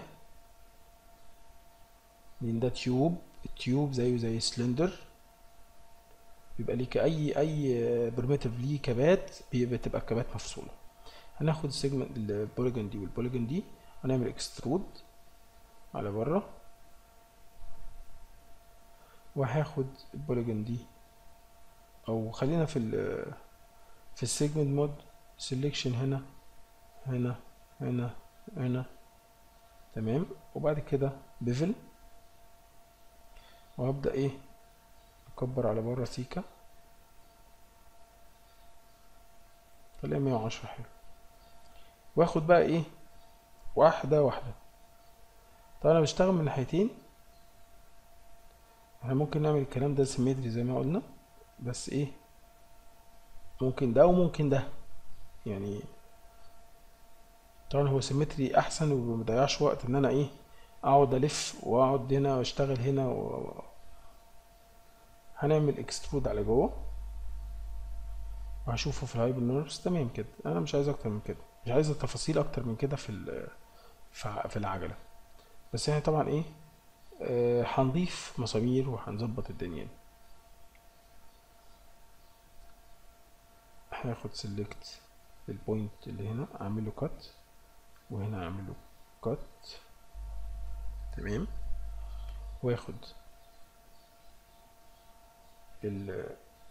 لان ده تيوب التيوب زيه زي سلندر بيبقى ليك اي اي بريمتيف ليه كابات بتبقى الكابات مفصوله هناخد السيجمنت البوليجون دي والبوليجون دي هنعمل اكسترود على بره وهاخد البوليجون دي او خلينا في ال في السيجمنت مود سيلكشن هنا هنا هنا هنا تمام وبعد كده بيفل وهبدأ ايه اكبر على بره سيكا خليها 110 حلو واخد بقى ايه واحدة واحدة طب انا بشتغل من ناحيتين احنا ممكن نعمل الكلام ده سيمتري زي ما قلنا بس ايه ممكن ده وممكن ده يعني طبعا هو سيمتري احسن ومضيعش وقت ان انا ايه اقعد الف واقعد هنا واشتغل هنا و... هنعمل اكسترود على جوه وهشوفه في الهايبر نيرفز تمام كده انا مش عايز اكتر من كده مش عايز التفاصيل اكتر من كده في ال... في العجله بس يعني طبعا ايه آه هنضيف مسامير وهنظبط الدنيا هاخد سيلكت البوينت اللي هنا اعمل له كات وهنا اعمل له كات تمام واخد ال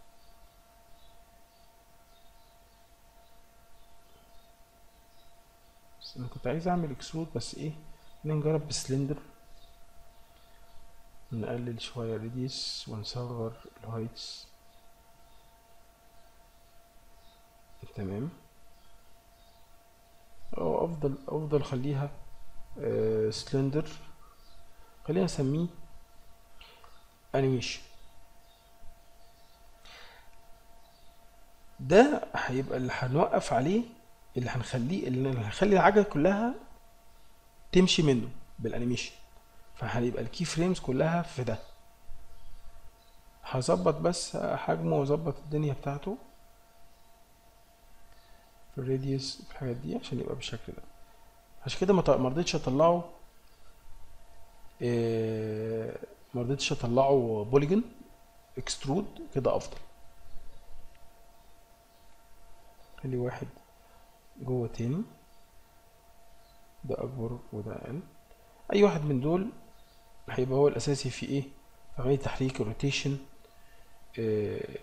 بس انا كنت عايز اعمل اكسود بس ايه نجرب بسلندر نقلل شوية الريديوس ونصغر الهايتس تمام او افضل افضل خليها آه سلندر خلينا نسميه انيميشن ده هيبقى اللي هنوقف عليه اللي هنخليه اللي هنخلي العجله كلها تمشي منه بالانيميشن فهيبقى الكي فريمز كلها في ده هظبط بس حجمه واظبط الدنيا بتاعته في الراديوس في الحاجات دي عشان يبقى بالشكل ده عشان كده ما ط- ما رضيتش اطلعه إيه، ما رضيتش اطلعه بوليجون اكسترود كده افضل خلي واحد جوه تاني ده اكبر وده اقل اي واحد من دول هيبقى هو الاساسي في ايه في عمليه تحريك الروتيشن آه،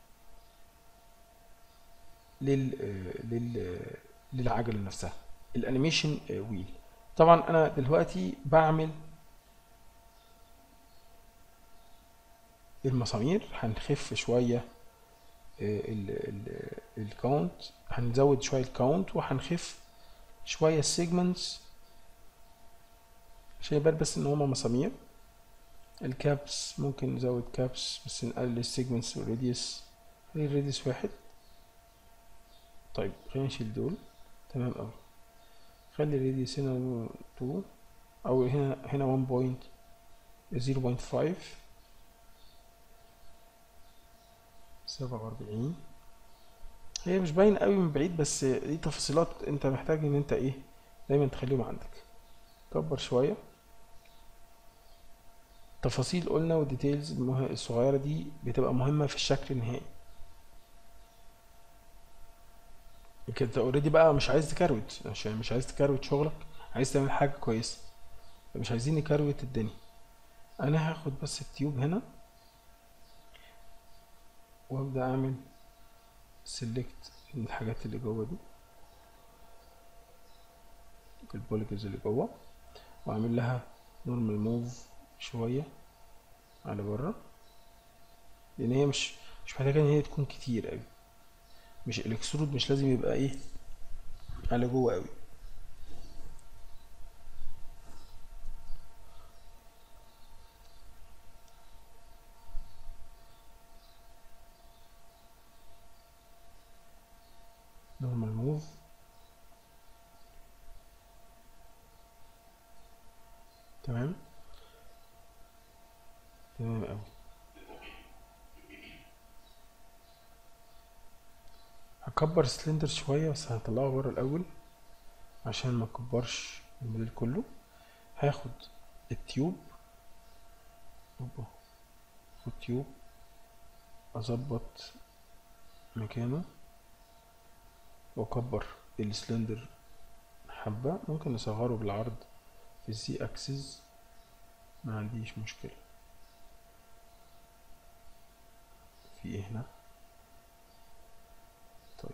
لل آه، لل آه، للعجله نفسها الانيميشن آه، ويل طبعا انا دلوقتي بعمل المسامير هنخف شويه الكاونت هنزود شويه الكاونت وهنخف شويه السيجمنتس عشان يبان بس ان هما مسامير الكابس ممكن نزود كابس بس نقلل السيجمنتس والراديوس خلي الراديوس واحد طيب خلينا نشيل دول تمام اوي خلي الراديوس هنا 2 او هنا هنا 1 بوينت 0.5 سبعة وأربعين هي مش باين قوي من بعيد بس دي تفاصيلات انت محتاج ان انت ايه دايما تخليهم عندك كبر شوية تفاصيل قلنا والديتيلز المه- الصغيرة دي بتبقى مهمة في الشكل النهائي يمكن انت اوريدي بقى مش عايز تكروت عشان مش عايز تكروت شغلك عايز تعمل حاجة كويسة مش عايزين نكروت الدنيا انا هاخد بس التيوب هنا وابدا اعمل سيلكت الحاجات اللي جوه دي البوليجز اللي جوه واعمل لها نورمال موف شويه على بره لان هي مش مش محتاجه ان هي تكون كتير قوي مش الاكسترود مش لازم يبقى ايه على جوه قوي نورمال موف تمام تمام قوي هكبر السلندر شوية بس هطلعه بره الأول عشان ما اكبرش الموديل كله هاخد التيوب اوبا خد تيوب اظبط مكانه واكبر السلندر حبة ممكن اصغره بالعرض في الزي اكسس ما عنديش مشكلة في ايه هنا طيب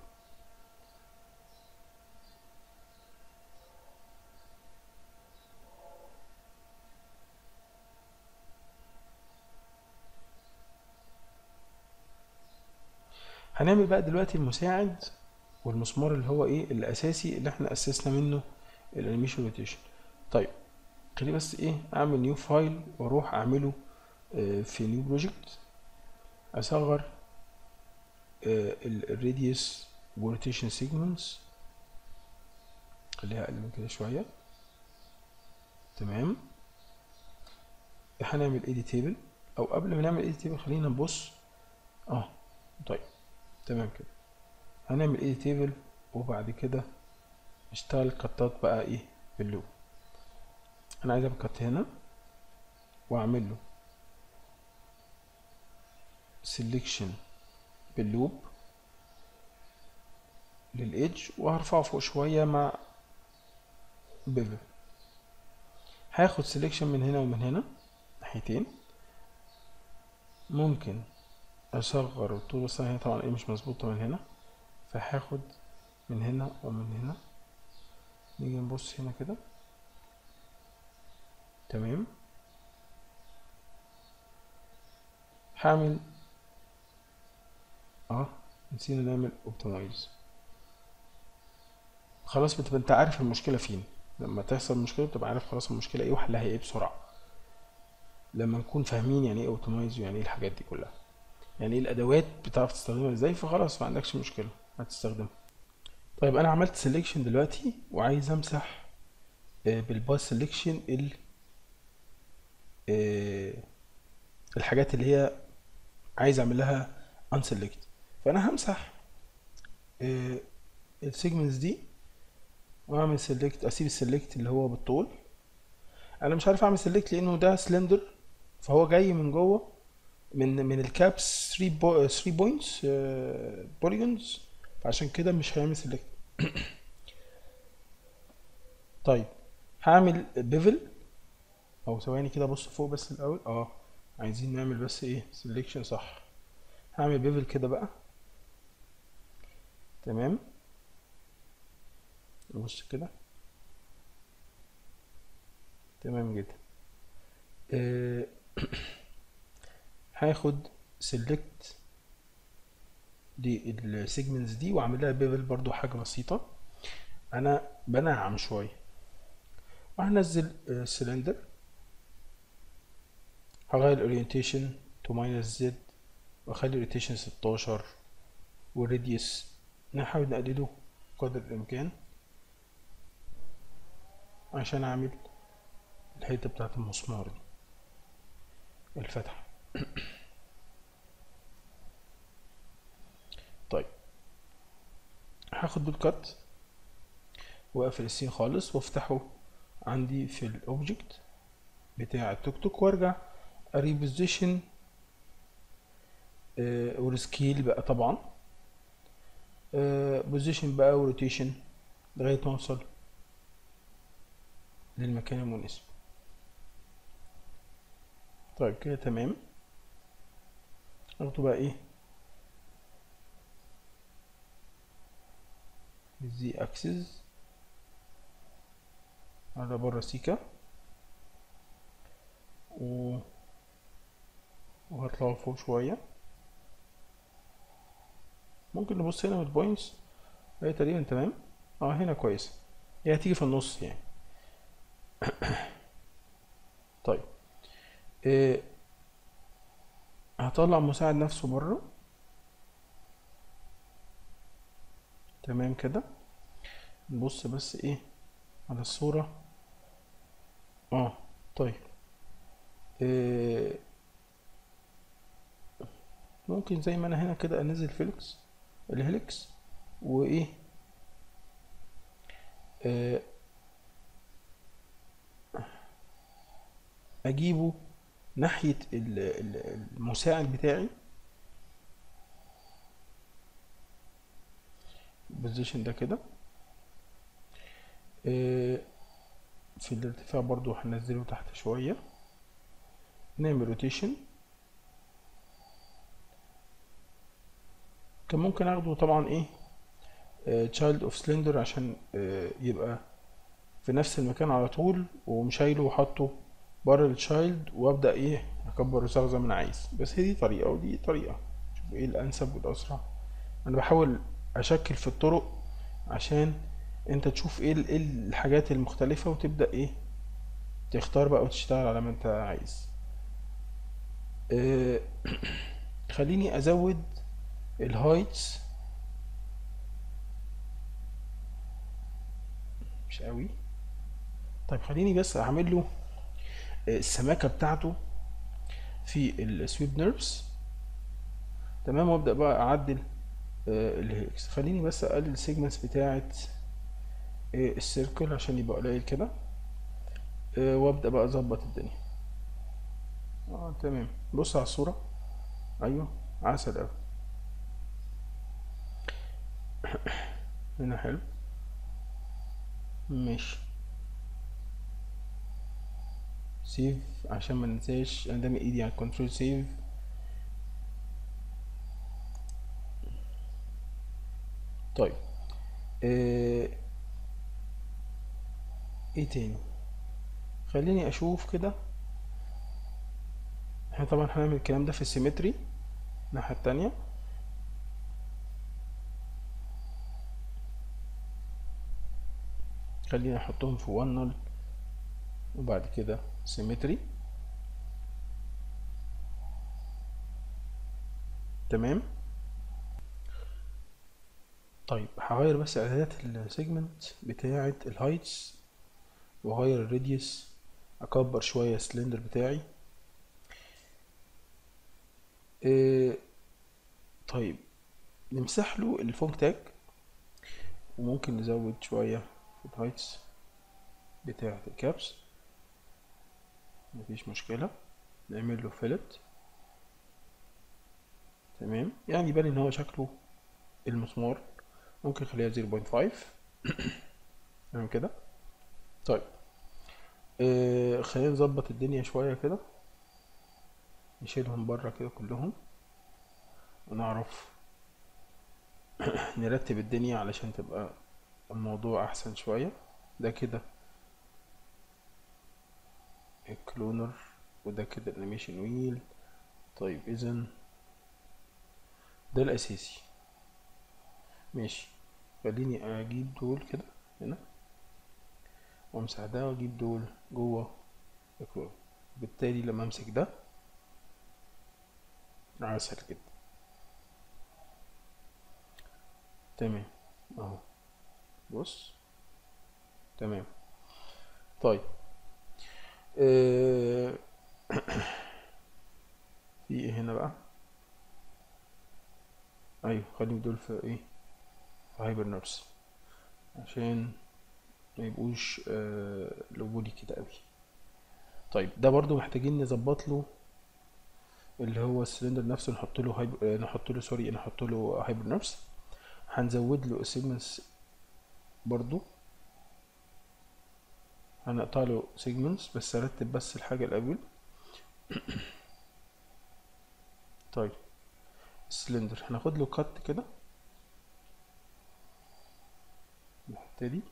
هنعمل بقى دلوقتي المساعد والمسمار اللي هو ايه الاساسي اللي احنا اسسنا منه الانيميشن روتيشن طيب خليني بس ايه اعمل نيو فايل واروح اعمله آه، في نيو بروجكت اصغر الراديوس وروتيشن سيجمنتس خليها اقل من كده شويه تمام هنعمل ايدي تيبل او قبل ما نعمل ايدي تيبل خلينا نبص اه طيب تمام كده هنعمل ايدي تيبل وبعد كده نشتغل قطات بقى ايه باللوب انا عايز اعمل قط هنا واعمل له سيلكشن باللوب للايدج وهرفعه فوق شويه مع بيفل هاخد سيلكشن من هنا ومن هنا ناحيتين ممكن اصغر الطول بس هي طبعا ايه مش مظبوطه من هنا فهاخد من هنا ومن هنا نيجي نبص هنا كده تمام هعمل اه نسينا نعمل اوبتمايز خلاص بتبقى انت عارف المشكله فين لما تحصل مشكله بتبقى عارف خلاص المشكله ايه وحلها ايه بسرعه لما نكون فاهمين يعني ايه اوبتمايز ويعني ايه الحاجات دي كلها يعني ايه الادوات بتعرف تستخدمها ازاي فخلاص ما عندكش مشكله هتستخدمها طيب انا عملت سيلكشن دلوقتي وعايز امسح آه، بالباس سيلكشن ال آه، الحاجات اللي هي عايز اعمل لها unselect فانا همسح السيجمنتس دي واعمل سيلكت اسيب السيلكت اللي هو بالطول انا مش عارف اعمل سيلكت لانه ده سلندر فهو جاي من جوه من من الكابس 3 بو 3 بوينتس بوليجونز فعشان كده مش هيعمل سيلكت طيب هعمل بيفل او ثواني كده بص فوق بس الاول اه عايزين نعمل بس ايه سيلكشن صح هعمل بيفل كده بقى تمام بص كده تمام جدا آه، هاخد سيلكت للسيجمنتس دي واعمل لها بيفل برضو حاجه بسيطه انا بنعم شويه وهنزل سلندر هغير الاورينتيشن تو ماينس زد واخلي الاورينتيشن 16 والراديوس نحاول نقلله قدر الامكان عشان اعمل الحته بتاعت المسمار دي الفتحه طيب هاخد بالكات واقفل السين خالص وافتحه عندي في الاوبجكت بتاع التوك توك وارجع اريبوزيشن والسكيل بقى طبعا بوزيشن بقى وروتيشن لغايه ما اوصل للمكان المناسب طيب كده تمام اخده بقى ايه الزي اكسس على بره سيكا و وهطلعه فوق شوية ممكن نبص هنا من البوينتس هي تقريبا تمام اه هنا كويسة هي هتيجي في النص يعني طيب إيه هطلع مساعد نفسه بره تمام كده نبص بس ايه على الصورة اه طيب إيه ممكن زي ما انا هنا كده انزل فيلكس الهيلكس وايه إيه اجيبه ناحية ال- ال- المساعد بتاعي البوزيشن ده كده آه، في الارتفاع برضو هنزله تحت شوية نعمل روتيشن كان ممكن اخده طبعا ايه تشايلد اوف سلندر عشان آه، يبقى في نفس المكان على طول ومشايله وحاطه بره التشايلد وابدا ايه اكبر الرسالة زي ما انا عايز بس هي دي طريقة ودي طريقة شوف ايه الانسب والاسرع انا بحاول اشكل في الطرق عشان انت تشوف ايه ال- إيه الحاجات المختلفة وتبدأ ايه تختار بقى وتشتغل على ما انت عايز آه، خليني ازود الهايتس مش قوي طيب خليني بس اعمل له آه، السماكة بتاعته في السويب نيرفز تمام وابدأ بقى اعدل آه، الهيكس خليني بس اقلل السيجمنتس بتاعت آه، السيركل عشان يبقى قليل كده آه، وابدأ بقى اظبط الدنيا اه تمام بص على الصورة ايوه عسل اوي هنا حلو ماشي سيف عشان ما ننساش انا دايما ايدي على كنترول سيف طيب آه، ايه تاني خليني اشوف كده احنا طبعا هنعمل الكلام ده في السيمتري الناحية التانية خليني احطهم في وان نل وبعد كده سيمتري تمام طيب هغير بس اعدادات السيجمنت بتاعة الهايتس واغير الراديوس اكبر شوية السلندر بتاعي إيه طيب نمسح له الفونك تاج وممكن نزود شوية في الهايتس بتاعة الكابس مفيش مشكلة نعمل له فيلت تمام يعني يبان ان هو شكله المسمار ممكن نخليها 0.5 تمام كده طيب آه خلينا نظبط الدنيا شوية كده نشيلهم بره كده كلهم ونعرف نرتب الدنيا علشان تبقى الموضوع احسن شوية ده كده الكلونر وده كده الانيميشن ويل طيب اذا ده الاساسي ماشي خليني اجيب دول كده هنا وامسح ده واجيب دول جوه الكلونر بالتالي لما امسك ده عسل كده تمام اهو بص تمام طيب آه، في ايه هنا بقى ايوه خليهم دول في ايه في هايبر نيرفز عشان ما يبقوش آه لوبولي كده قوي طيب ده برضو محتاجين نظبط له اللي هو السلندر نفسه نحط له هايبر آه، نحط له سوري نحط له هايبر نيرفز هنزود له السيجمنتس برضو هنقطع له سيجمنتس بس ارتب بس الحاجة الاول طيب السلندر هناخد له كات كده الحتة دي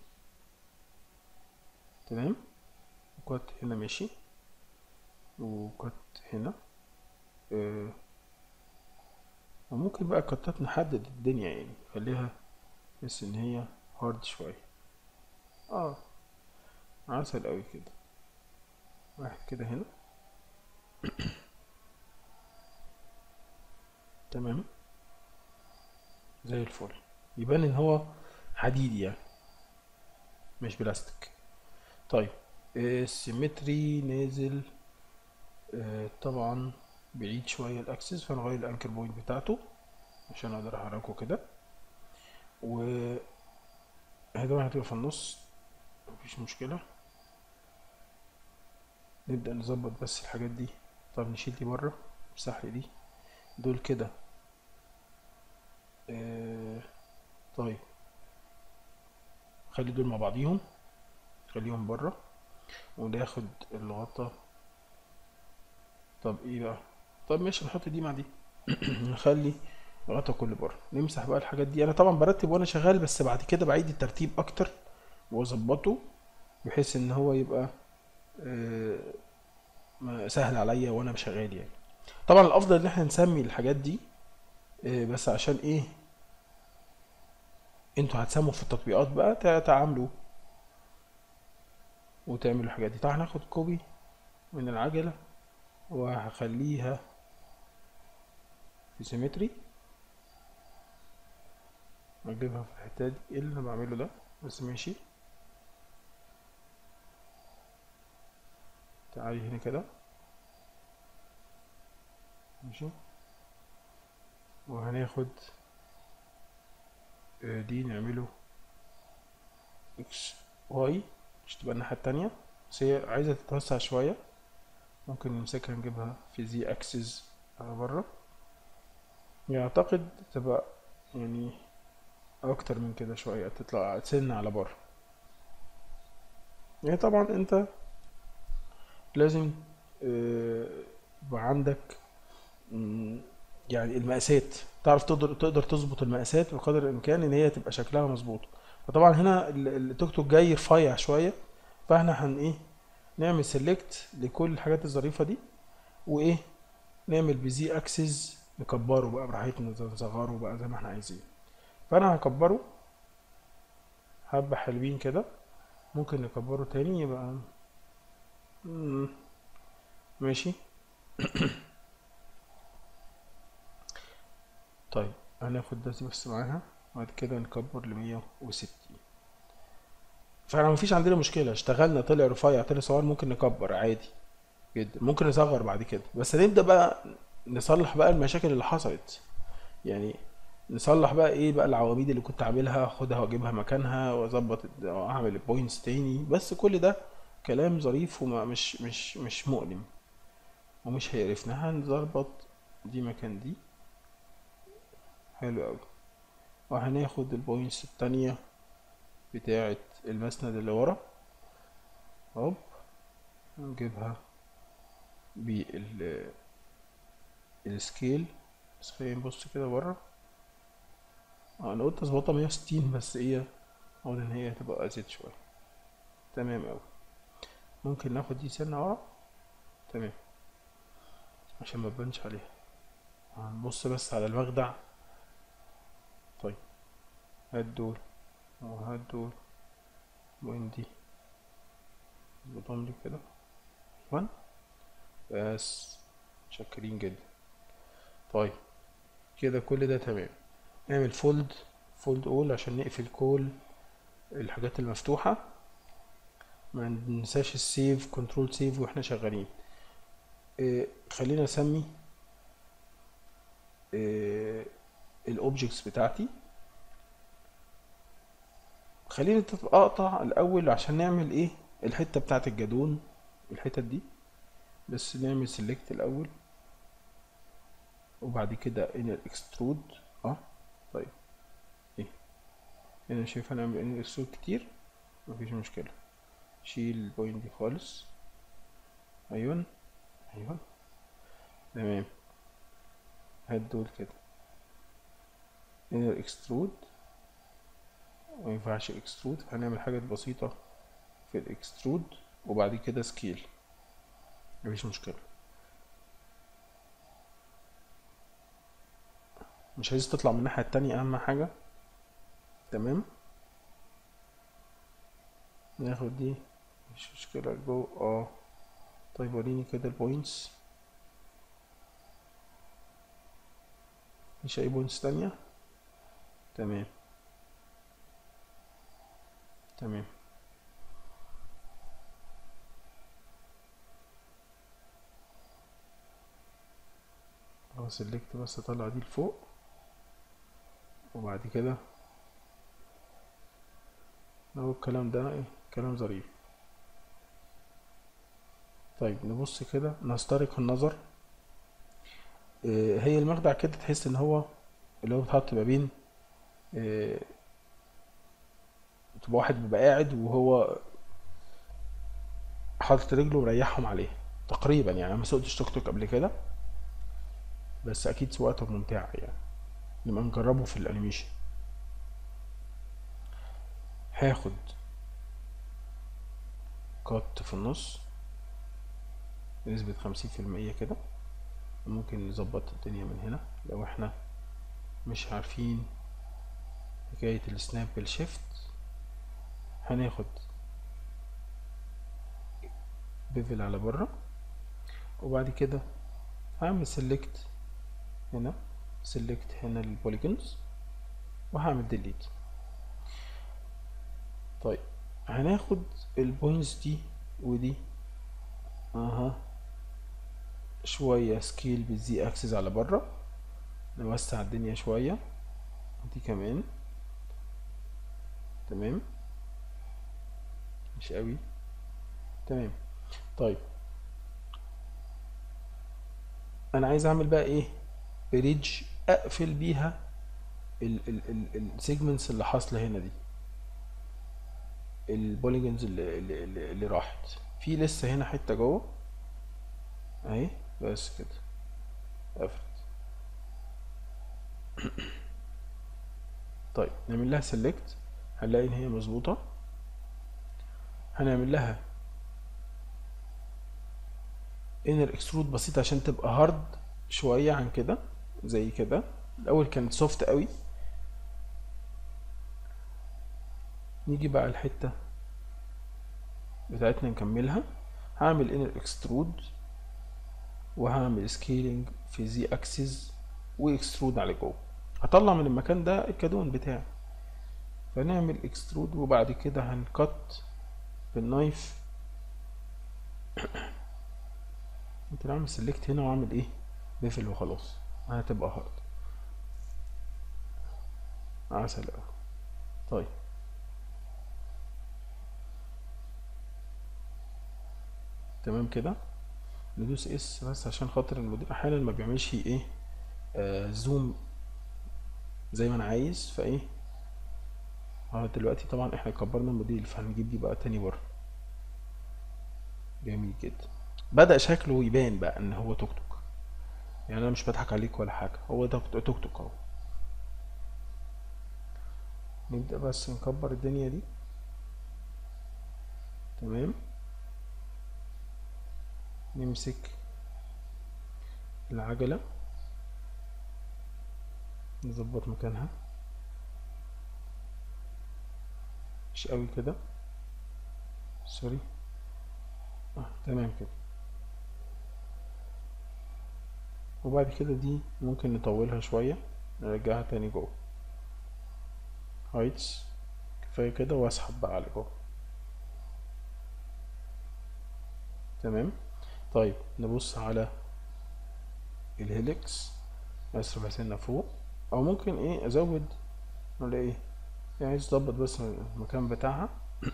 تمام وكات هنا ماشي وكات هنا آه وممكن بقى كاتات نحدد الدنيا يعني خليها بس ان هي هارد شوية اه عسل قوي كده واحد كده هنا تمام زي الفل يبان ان هو حديد يعني مش بلاستيك طيب السيمتري نازل آه، طبعا بعيد شوية الاكسس فنغير الانكر بوينت بتاعته عشان اقدر احركه كده و هي طبعا هتبقى في النص مفيش مشكلة نبدأ نظبط بس الحاجات دي طب نشيل دي بره امسح لي دي دول كده آه طيب خلي دول مع بعضيهم خليهم بره وناخد الغطا طب ايه بقى طب ماشي نحط دي مع دي نخلي الغطا كله بره نمسح بقى الحاجات دي انا طبعا برتب وانا شغال بس بعد كده بعيد الترتيب اكتر واظبطه بحيث ان هو يبقى آه، ما- سهل عليا وانا شغال يعني طبعا الافضل ان احنا نسمي الحاجات دي آه، بس عشان ايه انتوا هتسموا في التطبيقات بقى تع- تعاملوا وتعملوا الحاجات دي تعال ناخد كوبي من العجلة وهخليها في سيمتري اجيبها في الحتة دي ايه اللي انا بعمله ده بس ماشي تعالي هنا كده ماشي وهناخد آه، دي نعمله اكس واي مش تبقى الناحية التانية بس هي عايزة تتوسع شوية ممكن نمسكها نجيبها في زي اكسس على بره يعني اعتقد تبقى يعني اكتر من كده شوية تطلع سنة على بره يعني طبعا انت لازم آه، يبقى عندك مم، يعني المقاسات تعرف تقدر تقدر تظبط المقاسات بقدر الامكان ان هي تبقى شكلها مظبوط فطبعا هنا ال- التوك توك جاي رفيع شويه فاحنا هن ايه نعمل سيلكت لكل الحاجات الظريفه دي وايه نعمل بزي اكسس نكبره بقى براحتنا نصغره بقى زي ما احنا عايزين فانا هكبره حبه حلوين كده ممكن نكبره تاني يبقى مم، ماشي هناخد ده بس معاها بعد كده نكبر لمية وستين فاحنا مفيش عندنا مشكلة اشتغلنا طلع رفيع طلع صغير ممكن نكبر عادي جدا ممكن نصغر بعد كده بس نبدأ بقى نصلح بقى المشاكل اللي حصلت يعني نصلح بقى ايه بقى العواميد اللي كنت عاملها اخدها واجيبها مكانها واظبط الد- واعمل البوينتس تاني بس كل ده كلام ظريف ومش مش مش مؤلم ومش هيقرفنا هنظبط دي مكان دي حلو قوي وهناخد البوينتس التانية بتاعة المسند اللي ورا هوب نجيبها بال السكيل بس خلينا نبص كده بره اه انا قلت اظبطها 160 بس ايه اقول ان هي هتبقى ازيد شوية تمام اوي ممكن ناخد دي سنة ورا تمام عشان ما تبانش عليها هنبص بس على المخدع طيب هات دول وهات دول وين دي اظبطهم لي كده ايوه بس شاكرين جدا طيب كده كل ده تمام نعمل فولد فولد اول عشان نقفل كل الحاجات المفتوحة ما ننساش السيف كنترول سيف واحنا شغالين إيه خلينا نسمي إيه الاوبجكتس بتاعتي خلينا نت- اقطع الاول عشان نعمل ايه الحتة بتاعت الجدون الحتت دي بس نعمل سيلكت الاول وبعد كده انر اكسترود اه طيب ايه هنا شايف انا انر اكسترود كتير مفيش مشكلة شيل البوينت دي خالص ايوه ايوه تمام هات دول كده انر اكسترود ما ينفعش اكسترود هنعمل حاجات بسيطة في الاكسترود وبعد كده سكيل مفيش مشكلة مش عايز تطلع من الناحية التانية أهم حاجة تمام ناخد دي مش مشكلة جو اه طيب وريني كده البوينتس مش أي بوينتس تانية تمام تمام اه سلكت بس اطلع دي لفوق وبعد كده لو الكلام ده ايه كلام ظريف طيب نبص كده نسترق النظر إيه هي المخدع كده تحس ان هو اللي هو بيتحط ما بين إيه تبقى واحد بيبقى قاعد وهو حاطط رجله مريحهم عليه تقريبا يعني انا ما سوقتش توك توك قبل كده بس اكيد سواقته ممتعة يعني نبقى نجربه في الانيميشن هاخد كات في النص بنسبة خمسين في المية كده ممكن نظبط الدنيا من هنا لو احنا مش عارفين حكاية السناب بالشيفت هناخد بيفل على بره وبعد كده هعمل سيلكت هنا سيلكت هنا البوليجونز وهعمل ديليت طيب هناخد البوينتس دي ودي اها شوية سكيل بالزي اكسس على بره نوسع الدنيا شوية دي كمان تمام مش قوي تمام طيب انا عايز اعمل بقى ايه بريدج اقفل بيها السيجمنتس اللي حاصله هنا دي البوليجونز اللي, اللي, اللي, اللي راحت في لسه هنا حته جوه اهي بس كده قفلت طيب نعمل لها سيلكت هنلاقي ان هي مظبوطه هنعمل لها انر اكسترود بسيط عشان تبقى هارد شويه عن كده زي كده الاول كانت سوفت قوي نيجي بقى الحته بتاعتنا نكملها هعمل انر اكسترود وهعمل سكيلينج في زي اكسس واكسترود على جوه هطلع من المكان ده الكادون بتاعي فنعمل اكسترود وبعد كده هنكت بالنايف ممكن اعمل سيلكت هنا واعمل ايه بيفل وخلاص هتبقى هارد عسل اوي طيب تمام كده ندوس اس بس عشان خاطر الموديل احيانا ما بيعملش ايه آه زوم زي ما انا عايز فايه اه دلوقتي طبعا احنا كبرنا الموديل فهنجيب دي بقى تاني بره جميل جدا بدأ شكله يبان بقى ان هو توك توك يعني انا مش بضحك عليك ولا حاجة هو ده توك توك اهو نبدأ بس نكبر الدنيا دي تمام نمسك العجلة نظبط مكانها مش قوي كده سوري اه تمام كده وبعد كده دي ممكن نطولها شوية نرجعها تاني جوه هايتس كفاية كده واسحب بقى على جوه تمام طيب نبص على الهيلكس اسرع سنة فوق او ممكن ايه ازود ولا ايه يعني عايز اظبط بس المكان بتاعها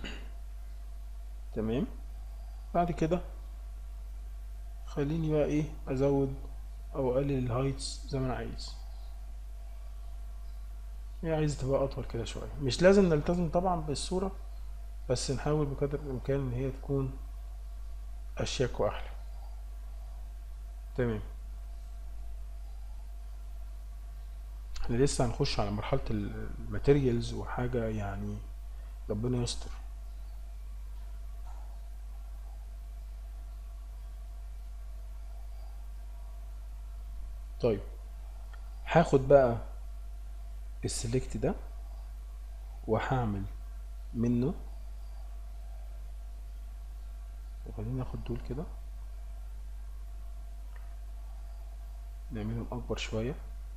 تمام بعد كده خليني بقى ايه ازود او اقلل الهايتس زي ما انا عايز هي عايز تبقى اطول كده شويه مش لازم نلتزم طبعا بالصوره بس نحاول بقدر الامكان ان هي تكون اشيك واحلى تمام احنا لسه هنخش على مرحله الماتيريالز وحاجه يعني ربنا يستر طيب هاخد بقى السلكت ده وهعمل منه وخليني اخد دول كده نعملهم اكبر شوية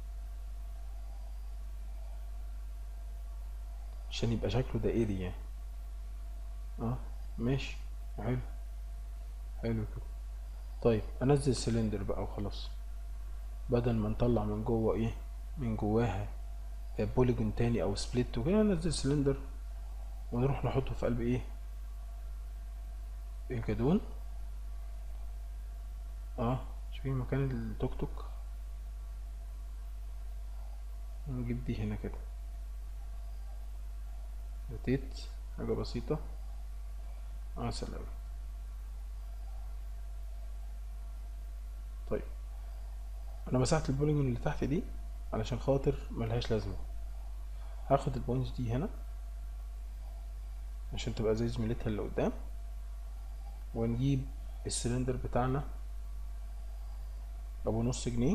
عشان يبقى شكله دائري يعني اه ماشي حلو حلو كده طيب انزل السلندر بقى وخلاص بدل ما نطلع من جوه ايه من جواها بوليجون تاني او سبليت وكده ننزل سلندر ونروح نحطه في قلب ايه الكادون اه شوفين مكان التوك توك نجيب دي هنا كده روتيت حاجة بسيطة عسل اوي طيب انا مسحت البوليجون اللي تحت دي علشان خاطر ملهاش لازمة هاخد البوينتس دي هنا عشان تبقى زي زميلتها اللي قدام ونجيب السلندر بتاعنا ابو نص جنيه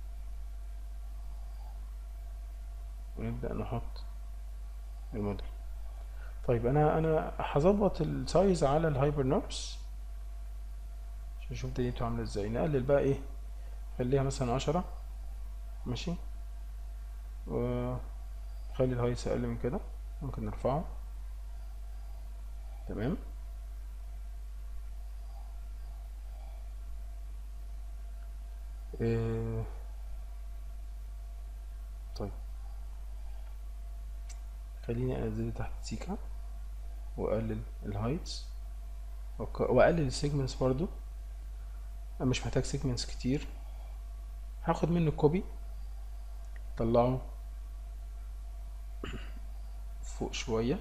ونبدأ نحط الموديل طيب انا انا هظبط السايز على الهايبر نورس عشان اشوف دنيته عامله ازاي نقلل بقى ايه خليها مثلا عشرة ماشي وخلي الهايس اقل من كده ممكن نرفعه تمام إيه طيب خليني انزله تحت سيكا واقلل الهايتس واقلل السيجمنتس برضو انا مش محتاج سيجمنتس كتير هاخد منه كوبي طلعه فوق شوية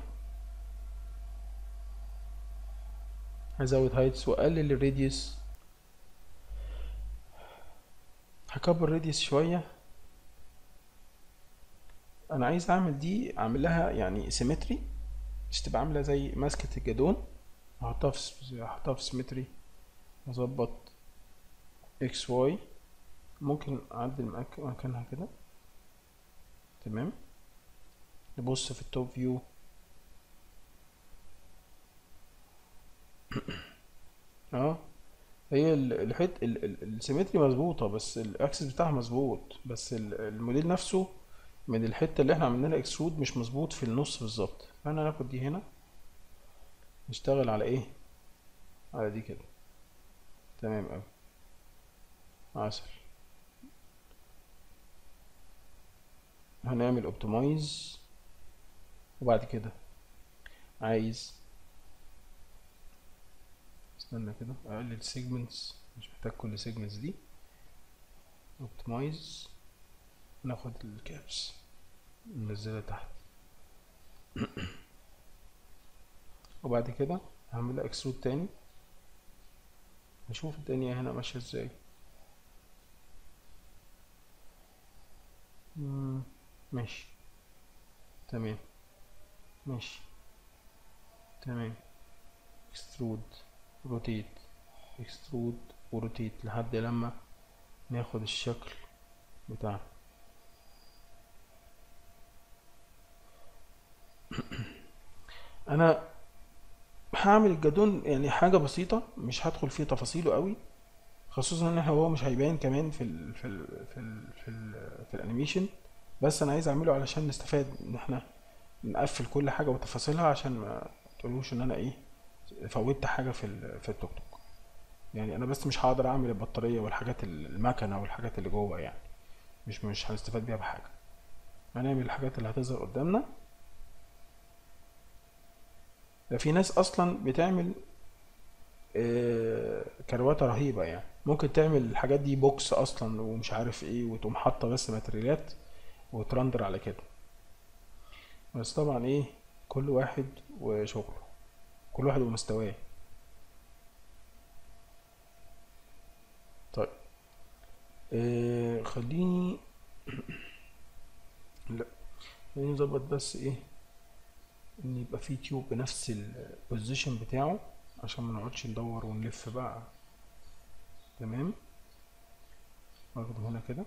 هزود هايتس واقلل الراديوس هكبر الراديوس شوية انا عايز اعمل دي اعمل لها يعني سيمتري مش تبقى عاملة زي ماسكة الجدون هحطها في هحطها في سيمتري اظبط اكس واي ممكن اعدل مك- مكانها كده تمام نبص في التوب فيو اه هي ال- الحت ال- ال- السيمتري مظبوطة بس الاكسس بتاعها مظبوط بس ال- الموديل نفسه من الحته اللي احنا عملنا لها اكسترود مش مظبوط في النص بالظبط فانا ناخد دي هنا نشتغل على ايه على دي كده تمام اوي عسل هنعمل اوبتمايز وبعد كده عايز استنى كده اقلل سيجمنتس مش محتاج كل سيجمنتس دي اوبتمايز ناخد الكابس ننزلها تحت وبعد كده هعملها اكسترود تاني نشوف الدنيا هنا ماشية ازاي مم، ماشي تمام ماشي تمام اكسترود روتيت اكسترود وروتيت لحد لما ناخد الشكل بتاعنا انا هعمل الجدون يعني حاجة بسيطة مش هدخل فيه تفاصيله قوي خصوصا ان هو مش هيبان كمان في ال في ال في ال في, ال في الانيميشن بس انا عايز اعمله علشان نستفاد ان احنا نقفل كل حاجة وتفاصيلها عشان ما تقولوش ان انا ايه فوتت حاجة في ال- في التوك توك يعني انا بس مش هقدر اعمل البطارية والحاجات ال- المكنة والحاجات اللي جوه يعني مش مش هنستفاد بيها بحاجة هنعمل الحاجات اللي هتظهر قدامنا ده في ناس اصلا بتعمل آه، كرواتة رهيبة يعني ممكن تعمل الحاجات دي بوكس اصلا ومش عارف ايه وتقوم حاطة بس ماتريالات وترندر على كده بس طبعا ايه كل واحد وشغله كل واحد ومستواه طيب آه خليني لا خليني نظبط بس ايه ان يبقى في تيوب بنفس البوزيشن بتاعه عشان ما نقعدش ندور ونلف بقى تمام واخده هنا كده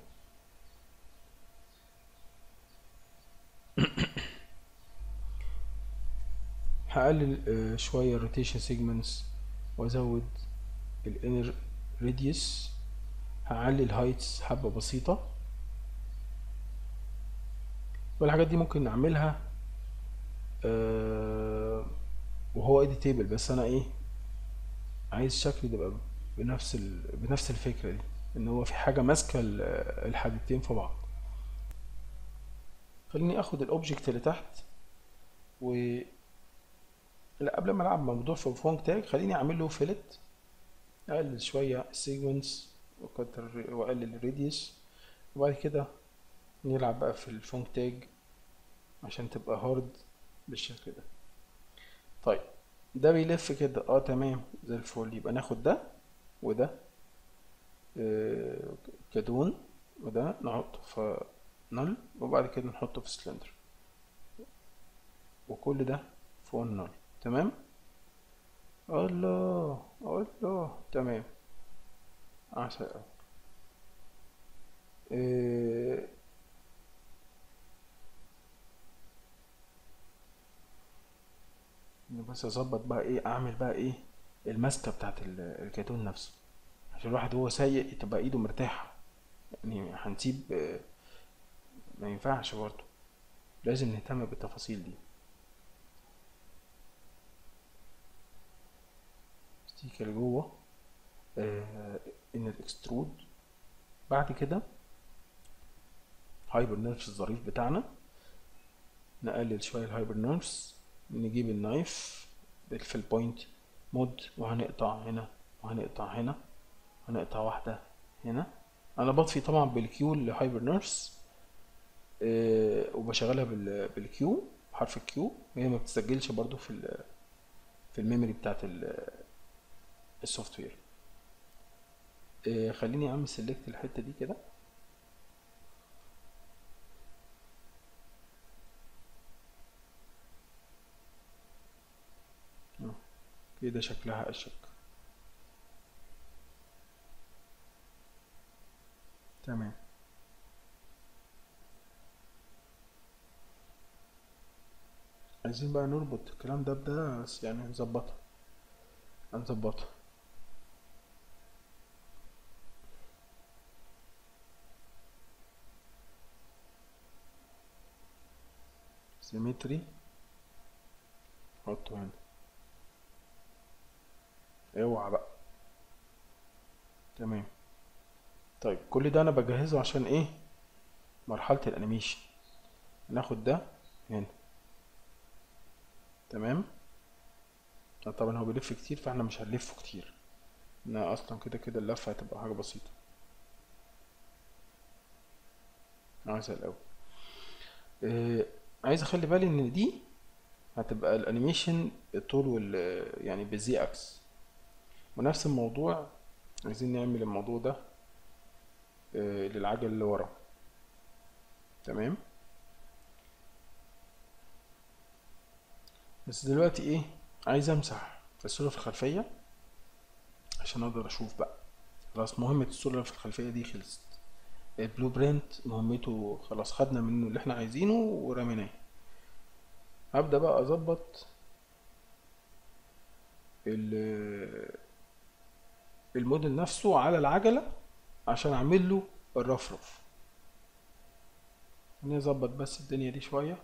هقلل آه، شوية الروتيشن سيجمنتس وازود الانر راديوس هعلي الهايتس حبة بسيطة والحاجات دي ممكن نعملها آه، وهو اديتابل بس انا ايه عايز شكل يبقى بنفس ال... بنفس الفكرة دي ان هو في حاجة ماسكة ال- الحديدتين في بعض خليني اخد الاوبجكت اللي تحت و لا قبل ما العب موضوع في فونك تاج خليني اعمل له فيلت اقلل شويه السيجمنتس واكتر واقلل الراديوس وبعد كده نلعب بقى في الفونك تاج عشان تبقى هارد بالشكل ده طيب ده بيلف كده اه تمام زي الفل يبقى ناخد ده وده آه، كدون وده نحطه في نل وبعد كده نحطه في سلندر وكل ده فوق النل تمام الله الله تمام عسل أوي إيه بس اظبط بقى ايه اعمل بقى ايه الماسكه بتاعت ال- الكرتون نفسه عشان الواحد وهو سايق تبقى ايده مرتاحه يعني هنسيب آه، ما ينفعش برضه لازم نهتم بالتفاصيل دي ستيكر جوه آه ان الاكسترود بعد كده هايبر نيرفز الظريف بتاعنا نقلل شويه الهايبر نيرفز نجيب النايف في البوينت مود وهنقطع هنا وهنقطع هنا هنقطع واحده هنا انا بطفي طبعا بالكيو الهايبر نيرفز آه وبشغلها بال- بالكيو حرف الكيو وهي ما بتسجلش برضو في ال- في الميموري بتاعت ال- السوفت وير آه، خليني اعمل سيلكت الحته دي كده آه، كده شكلها اشك تمام عايزين بقى نربط الكلام ده بده بس يعني نظبطها هنظبطها سيمتري حطه هنا اوعى بقى تمام طيب كل ده انا بجهزه عشان ايه مرحلة الانيميشن ناخد ده هنا تمام آه طبعا هو بيلف كتير فاحنا مش هنلفه كتير انا اصلا كده كده اللفة هتبقى حاجة بسيطة عايز الاول آه عايز اخلي بالي ان دي هتبقى الانيميشن الطول وال يعني بالزي اكس ونفس الموضوع عايزين نعمل الموضوع ده آه للعجل اللي ورا تمام بس دلوقتي ايه عايز امسح الصورة في الخلفية عشان اقدر اشوف بقى خلاص مهمة الصورة اللي في الخلفية دي خلصت البلو برينت مهمته خلاص خدنا منه اللي احنا عايزينه ورميناه هبدأ بقى اظبط ال- الموديل نفسه على العجلة عشان اعمل له الرفرف نظبط بس الدنيا دي شوية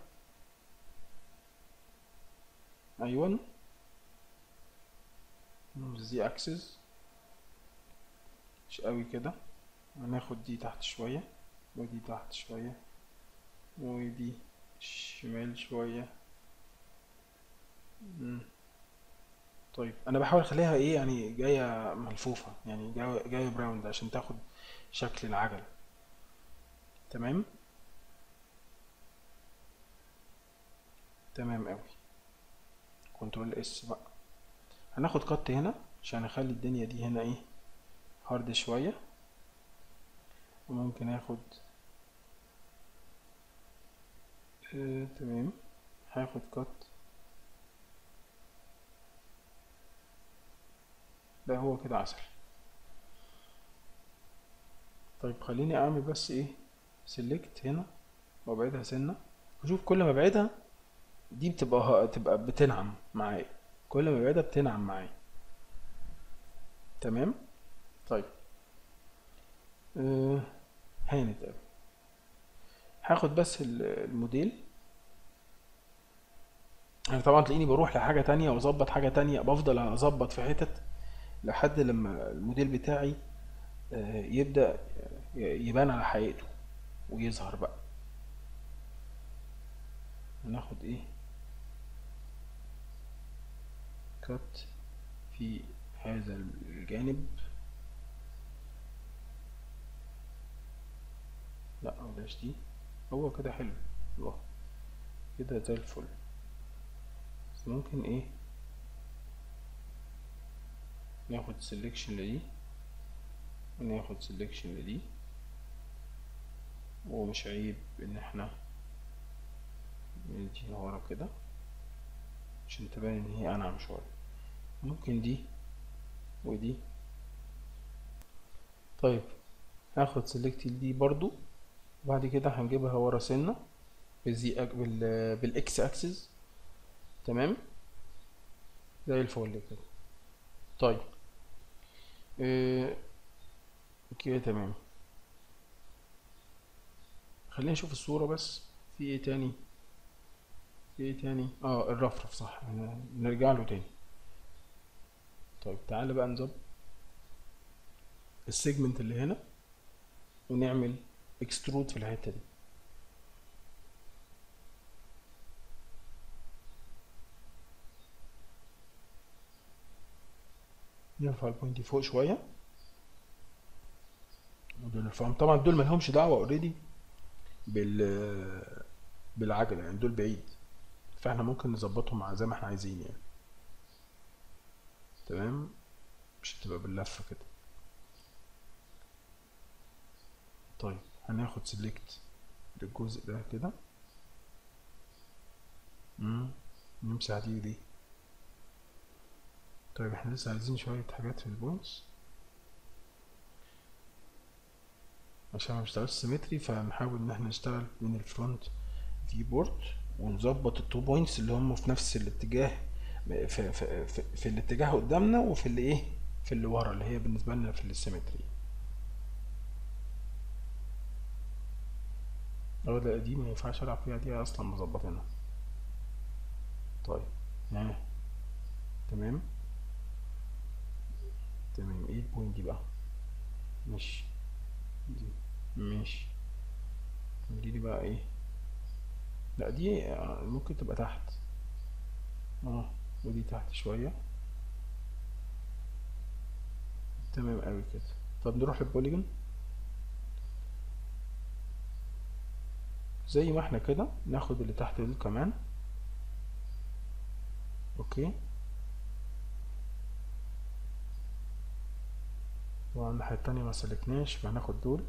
ايوه زي اكسس مش قوي كده هناخد دي تحت شوية ودي تحت شوية ودي شمال شوية مم. طيب انا بحاول اخليها ايه يعني جاية ملفوفة يعني جاية جاية براوند عشان تاخد شكل العجلة تمام تمام قوي كنترول اس بقى هناخد قط هنا عشان اخلي الدنيا دي هنا ايه هارد شوية وممكن اخد آه تمام هاخد قط ده هو كده عسل طيب خليني اعمل بس ايه سيلكت هنا وابعدها سنة وشوف كل ما ابعدها دي بتبقى تبقى بتنعم معايا كل ما ابعدها بتنعم معايا تمام طيب آه هانت قوي هاخد بس ال- الموديل انا طبعا تلاقيني بروح لحاجة تانية واظبط حاجة تانية بفضل اظبط في حتت لحد لما الموديل بتاعي آه، يبدأ يبان على حقيقته ويظهر بقى هناخد ايه كات في هذا الجانب لا بلاش دي هو كده حلو الله كده زي الفل بس ممكن ايه ناخد سelection لدي وناخد سelection لدي ومش عيب ان احنا نديها ورا كده عشان تبان ان هي انعم شوية ممكن دي ودي طيب هاخد سيلكت دي برضو وبعد كده هنجيبها ورا سنة بالزي أك... بال... بالاكس اكسس تمام زي الفل كده طيب إيه... كده تمام خلينا نشوف الصورة بس في ايه تاني في ايه تاني اه الرفرف صح ن- نرجع له تاني طيب تعالى بقى نظبط السيجمنت اللي هنا ونعمل اكسترود في الحتة دي نرفع البوينت دي فوق شوية ودول نرفعهم طبعا دول ملهمش دعوة اوريدي بال بالعجلة يعني دول بعيد فاحنا ممكن نظبطهم مع زي ما احنا عايزين يعني تمام مش هتبقى باللفة كده طيب هناخد سيلكت للجزء ده كده مم. نمسح دي ودي طيب احنا لسه عايزين شوية حاجات في البوينتس عشان ما نشتغلش سيمتري فهنحاول ان احنا نشتغل من الفرونت في بورد ونظبط التو بوينتس اللي هم في نفس الاتجاه في, في, في, في الاتجاه قدامنا وفي اللي ايه في اللي ورا اللي هي بالنسبة لنا في السيمتري اه لا دي ما ينفعش العب فيها دي اصلا مظبطينها طيب ها تمام تمام ايه البوينت دي بقى ماشي دي ماشي دي, دي بقى ايه لا دي آه، ممكن تبقى تحت اه ودي تحت شوية تمام قوي كده طب نروح للبوليجون زي ما احنا كده ناخد اللي تحت دول كمان اوكي طبعا الناحية التانية ما سلكناش فهناخد دول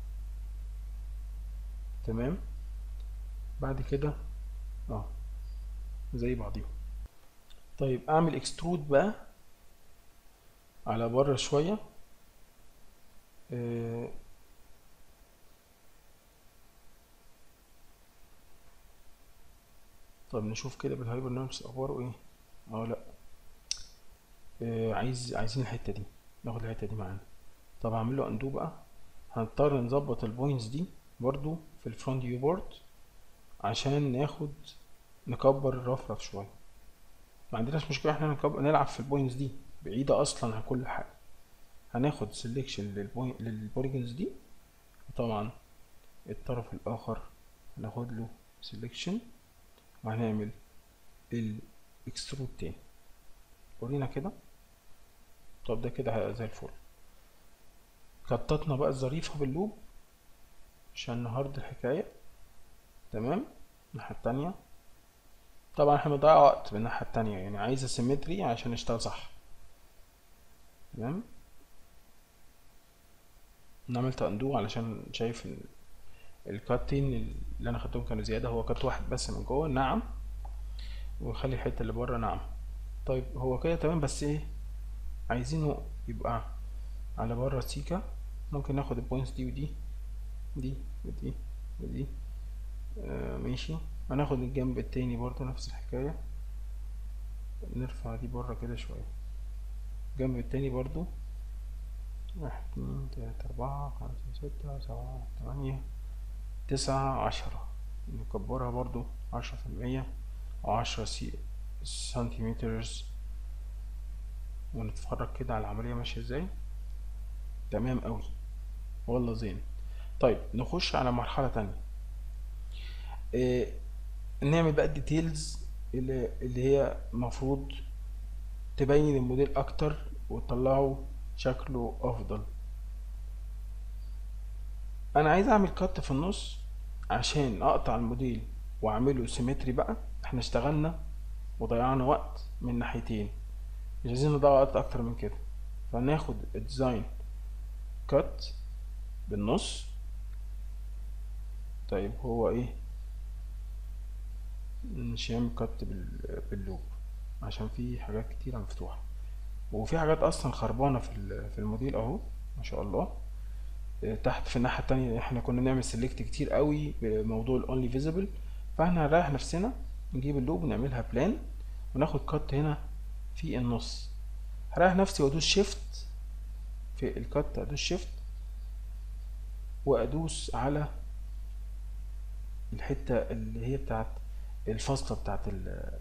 تمام بعد كده اه زي بعضيهم طيب اعمل اكسترود بقى على بره شوية آه، طب نشوف كده بالهايبر نيرفز اخباره ايه اه لا آه، عايز عايزين الحتة دي ناخد الحتة دي معانا طب هعمل له اندو بقى هنضطر نظبط البوينتس دي برضو في الفرونت فيو بورد عشان ناخد نكبر الرفرف شوية ما عندناش مشكلة احنا نكبر نلعب في البوينتس دي بعيدة اصلا عن كل حاجة هناخد سيلكشن للبوليجونز دي وطبعا الطرف الاخر هناخد له سيلكشن وهنعمل الاكسترود تاني ورينا كده طب ده كده هيبقى زي الفل خططنا بقى الظريفة باللوب عشان نهارد الحكاية تمام الناحية التانية طبعا احنا بنضيع وقت من الناحية التانية يعني عايزة سيمتري عشان نشتغل صح تمام انا عملت اندو علشان شايف ان الكاتين اللي انا خدتهم كانوا زيادة هو كات واحد بس من جوه نعم وخلي الحتة اللي بره نعم طيب هو كده تمام بس ايه عايزينه يبقى على بره سيكا ممكن ناخد البوينتس دي ودي دي ودي ودي آه ماشي هناخد الجنب التاني برضه نفس الحكاية نرفع دي بره كده شوية الجنب التاني برضه واحد اتنين تلاتة أربعة خمسة ستة سبعة تمانية تسعة عشرة نكبرها برضو عشرة في المية أو عشرة سي سنتيمترز ونتفرج كده على العملية ماشية ازاي تمام قوي والله زين طيب نخش على مرحلة تانية إيه نعمل بقى الديتيلز اللي, اللي هي مفروض تبين الموديل اكتر وتطلعه شكله افضل انا عايز اعمل كات في النص عشان اقطع الموديل واعمله سيمتري بقى احنا اشتغلنا وضيعنا وقت من ناحيتين مش عايزين نضيع وقت اكتر من كده فناخد الديزاين كات بالنص طيب هو ايه مش هيعمل كات بال- باللوب عشان في حاجات كتيرة مفتوحة وفي حاجات اصلا خربانة في ال- في الموديل اهو ما شاء الله آه، تحت في الناحية التانية احنا كنا بنعمل سيلكت كتير قوي بموضوع الاونلي فيزيبل فاحنا هنريح نفسنا نجيب اللوب ونعملها بلان وناخد كات هنا في النص هريح نفسي وادوس شيفت في الكات ادوس شيفت وادوس على الحتة اللي هي بتاعت الفاصلة بتاعت ال-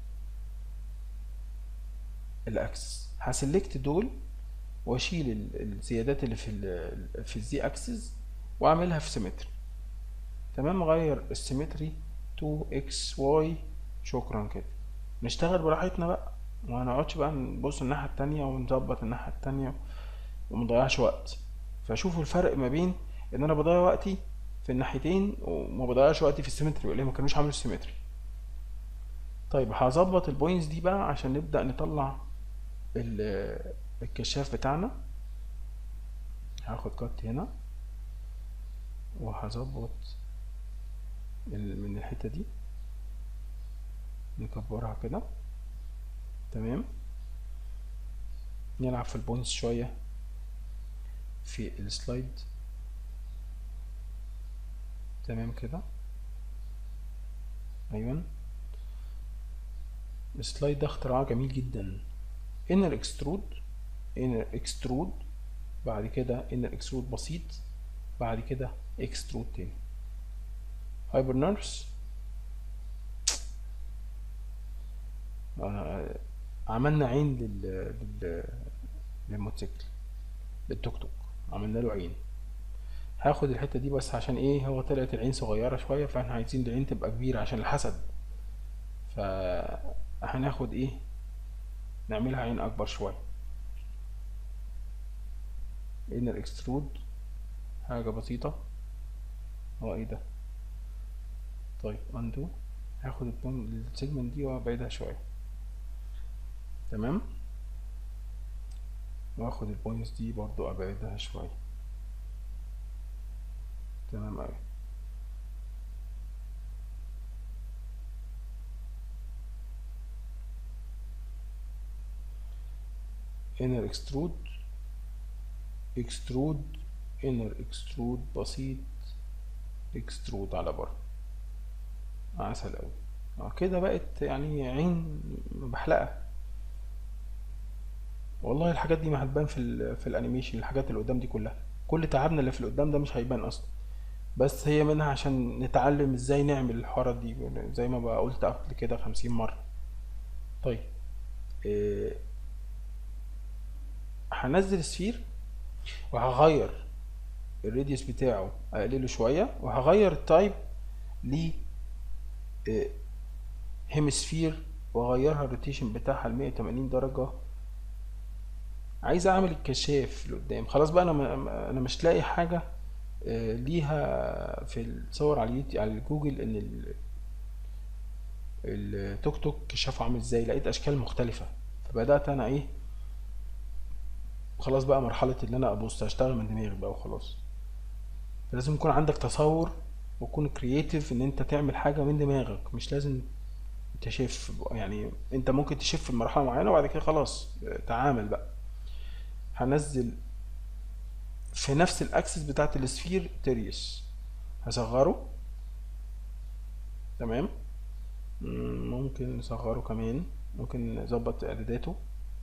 الاكسس هسلكت دول واشيل ال- الزيادات اللي في ال في الزي اكسس واعملها في سيمتري تمام اغير السيمتري تو اكس واي شكرا كده نشتغل براحتنا بقى وما نقعدش بقى نبص الناحية التانية ونظبط الناحية التانية ومضيعش وقت فشوفوا الفرق ما بين ان انا بضيع وقتي في الناحيتين وما بضيعش وقتي في السيمتري ولا ما كانوش عاملوا السيمتري طيب هظبط البوينتس دي بقى عشان نبدأ نطلع ال- الكشاف بتاعنا هاخد كات هنا وهظبط ال- من الحتة دي نكبرها كده تمام نلعب في البوينتس شوية في السلايد تمام كده ايوه السلايد ده اختراع جميل جدا انر اكسترود انر اكسترود بعد كده انر اكسترود بسيط بعد كده اكسترود تاني هايبر نيرفز آه، عملنا عين لل لل للموتوسيكل للتوك توك عملنا له عين هاخد الحتة دي بس عشان ايه هو طلعت العين صغيرة شوية فاحنا عايزين العين تبقى كبيرة عشان الحسد ف هناخد ايه نعملها عين اكبر شوية inner اكسترود حاجة بسيطة هو ايه ده طيب undo هاخد البون السيجمنت دي وابعدها شوية تمام واخد البوينتس دي برضو ابعدها شوية تمام اوي inner extrude extrude inner extrude بسيط extrude على بره عسل اوي اه كده بقت يعني عين بحلقة والله الحاجات دي ما هتبان في ال في الانيميشن الحاجات اللي قدام دي كلها كل تعبنا اللي في القدام ده مش هيبان اصلا بس هي منها عشان نتعلم ازاي نعمل الحوارات دي زي ما بقى قلت قبل كده خمسين مرة طيب إيه هنزل سفير وهغير الراديوس بتاعه اقلله شوية وهغير التايب ل هيمسفير واغيرها الروتيشن بتاعها ل 180 درجة عايز اعمل الكشاف لقدام خلاص بقى انا م- انا مش لاقي حاجة آه، ليها في الصور على اليوتيوب على جوجل ان ال- التوك توك كشافه عامل ازاي لقيت اشكال مختلفة فبدأت انا ايه خلاص بقى مرحلة ان انا ابص اشتغل من دماغي بقى وخلاص لازم يكون عندك تصور وتكون كرييتيف ان انت تعمل حاجة من دماغك مش لازم تشف يعني انت ممكن تشف في مرحلة معينة وبعد كده خلاص آه، تعامل بقى هنزل في نفس الاكسس بتاعت السفير تيريس هصغره تمام مم، ممكن نصغره كمان ممكن نظبط اعداداته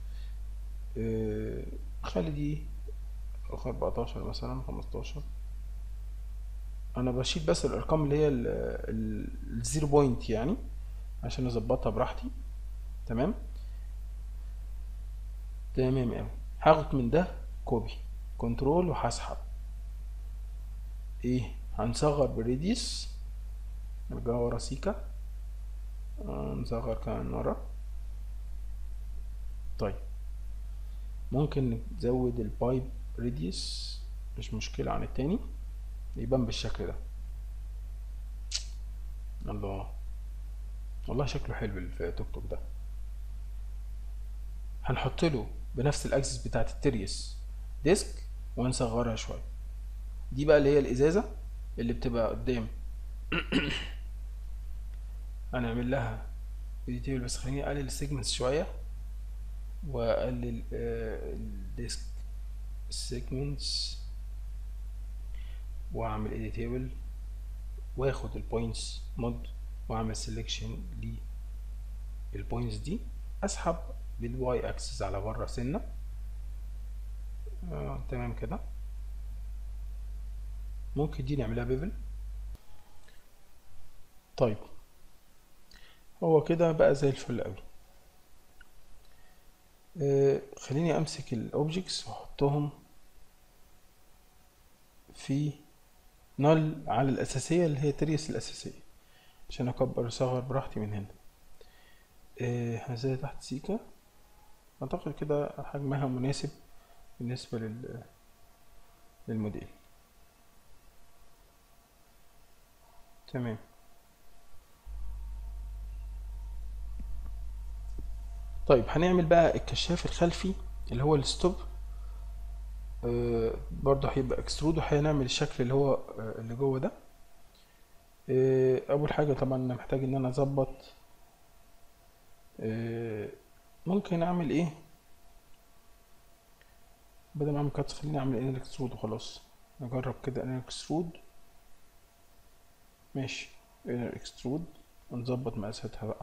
آه، خلي دي 14 مثلا 15 انا بشيل بس الارقام اللي هي ال- ال- الزيرو بوينت يعني عشان اظبطها براحتي تمام تمام اوي هاخد من ده كوبي كنترول وهسحب ايه هنصغر بالريديوس نرجع ورا سيكا آه، نصغر كمان ورا طيب ممكن نزود البايب ريديوس مش مشكلة عن التاني يبان بالشكل ده الله والله شكله حلو التوك توك ده هنحط له بنفس الاكسس بتاعت التريس ديسك ونصغرها شويه دي بقى اللي هي الازازه اللي بتبقى قدام هنعمل لها ديتيل بس خليني اقلل السيجمنتس شويه واقلل آه، الديسك السيجمنتس واعمل edit table واخد البوينتس مود واعمل سيلكشن للبوينتس دي اسحب بالواي اكسس على بره سنه آه، تمام كده ممكن دي نعملها بيفل طيب هو كده بقى زي الفل قوي آه خليني امسك الاوبجكتس واحطهم في نل على الاساسيه اللي هي تريس الاساسيه عشان اكبر واصغر براحتي من هنا آه هنزلها تحت سيكا اعتقد كده حجمها مناسب بالنسبه لل للموديل تمام طيب هنعمل بقى الكشاف الخلفي اللي هو الستوب آه برضه هيبقى اكسترود وهنعمل الشكل اللي هو آه اللي جوه ده آه اول حاجه طبعا انا محتاج ان انا اظبط آه ممكن اعمل ايه بدل ما اعمل كات خليني اعمل انر اكسترود وخلاص نجرب كده انر اكسترود ماشي انر اكسترود ونظبط مقاساتها بقى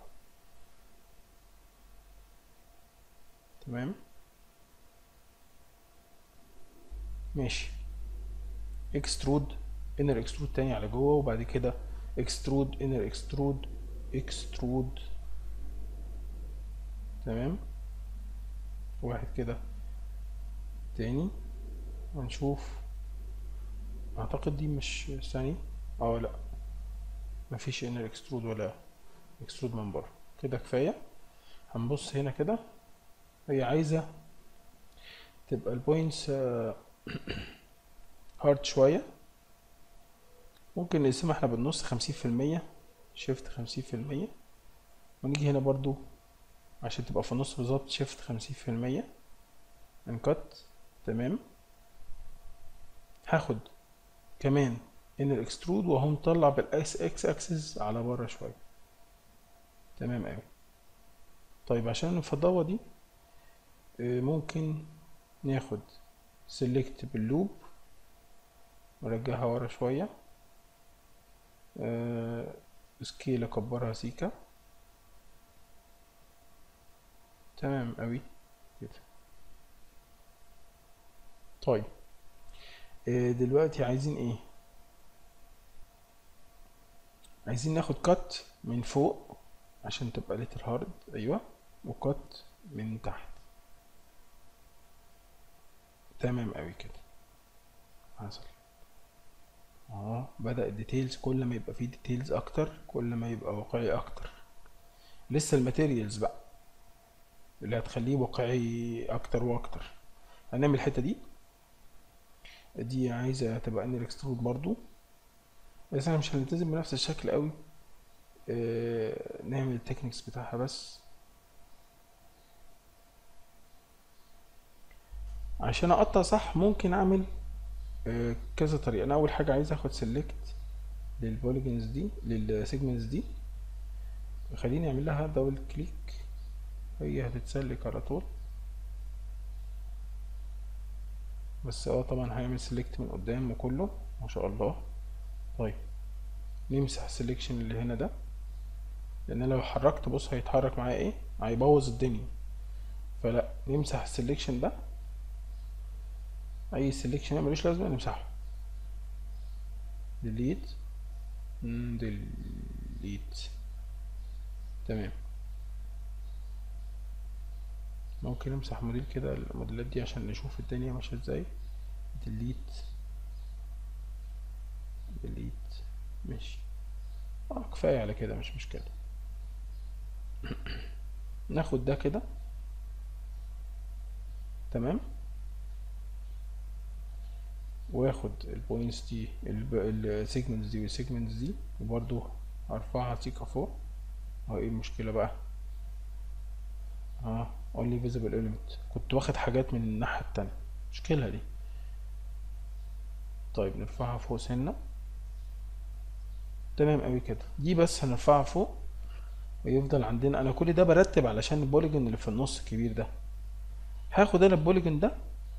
تمام ماشي اكسترود انر اكسترود تاني على جوه وبعد كده اكسترود انر اكسترود اكسترود تمام واحد كده تاني ونشوف اعتقد دي مش ثاني اه لا مفيش انر اكسترود ولا اكسترود من بره كده كفايه هنبص هنا كده هي عايزه تبقى البوينتس هارد شويه ممكن نقسمها احنا بالنص خمسين في المية شيفت خمسين في المية ونيجي هنا برضو عشان تبقى في النص بالظبط شيفت خمسين في المية انكت تمام هاخد كمان ان الاكسترود وهو مطلع بالاكس اكس اكسس على بره شويه تمام اوي طيب عشان الفضاوه دي آه، ممكن ناخد سيلكت باللوب نرجعها ورا شويه سكيل اكبرها سيكا تمام اوي كده طيب آه، دلوقتي عايزين ايه عايزين ناخد كات من فوق عشان تبقى ليتر هارد ايوه وكات من تحت تمام قوي كده حصل اه بدأ الديتيلز كل ما يبقى فيه ديتيلز اكتر كل ما يبقى واقعي اكتر لسه الماتيريالز بقى اللي هتخليه واقعي اكتر واكتر هنعمل الحتة دي دي عايزة تبقى انر اكسترود برضو بس انا مش هنلتزم بنفس الشكل قوي آه نعمل التكنيكس بتاعها بس عشان اقطع صح ممكن اعمل آه كذا طريقة انا اول حاجة عايز اخد سيلكت للبوليجنز دي للسيجمنتس دي خليني اعمل لها دبل كليك هي هتتسلك على طول بس اه طبعا هيعمل سيلكت من قدام وكله ما شاء الله طيب نمسح السلكشن اللي هنا ده لان لو حركت بص هيتحرك معايا ايه هيبوظ الدنيا فلا نمسح السلكشن ده اي سلكشن ملوش لازمه نمسحه ديليت ديليت تمام ممكن نمسح موديل كده الموديلات دي عشان نشوف الدنيا ماشيه ازاي ديليت ديليت ماشي اه كفايه على كده مش مشكله ناخد ده كده تمام واخد البوينتس دي السيجمنتس دي والسيجمنتس دي وبرضو ارفعها سيكا فوق اه ايه المشكله بقى اه only visible element كنت واخد حاجات من الناحيه التانية مشكلة دي طيب نرفعها فوق سنة تمام قوي كده دي بس هنرفعها فوق ويفضل عندنا انا كل ده برتب علشان البوليجون اللي في النص الكبير ده هاخد انا البوليجون ده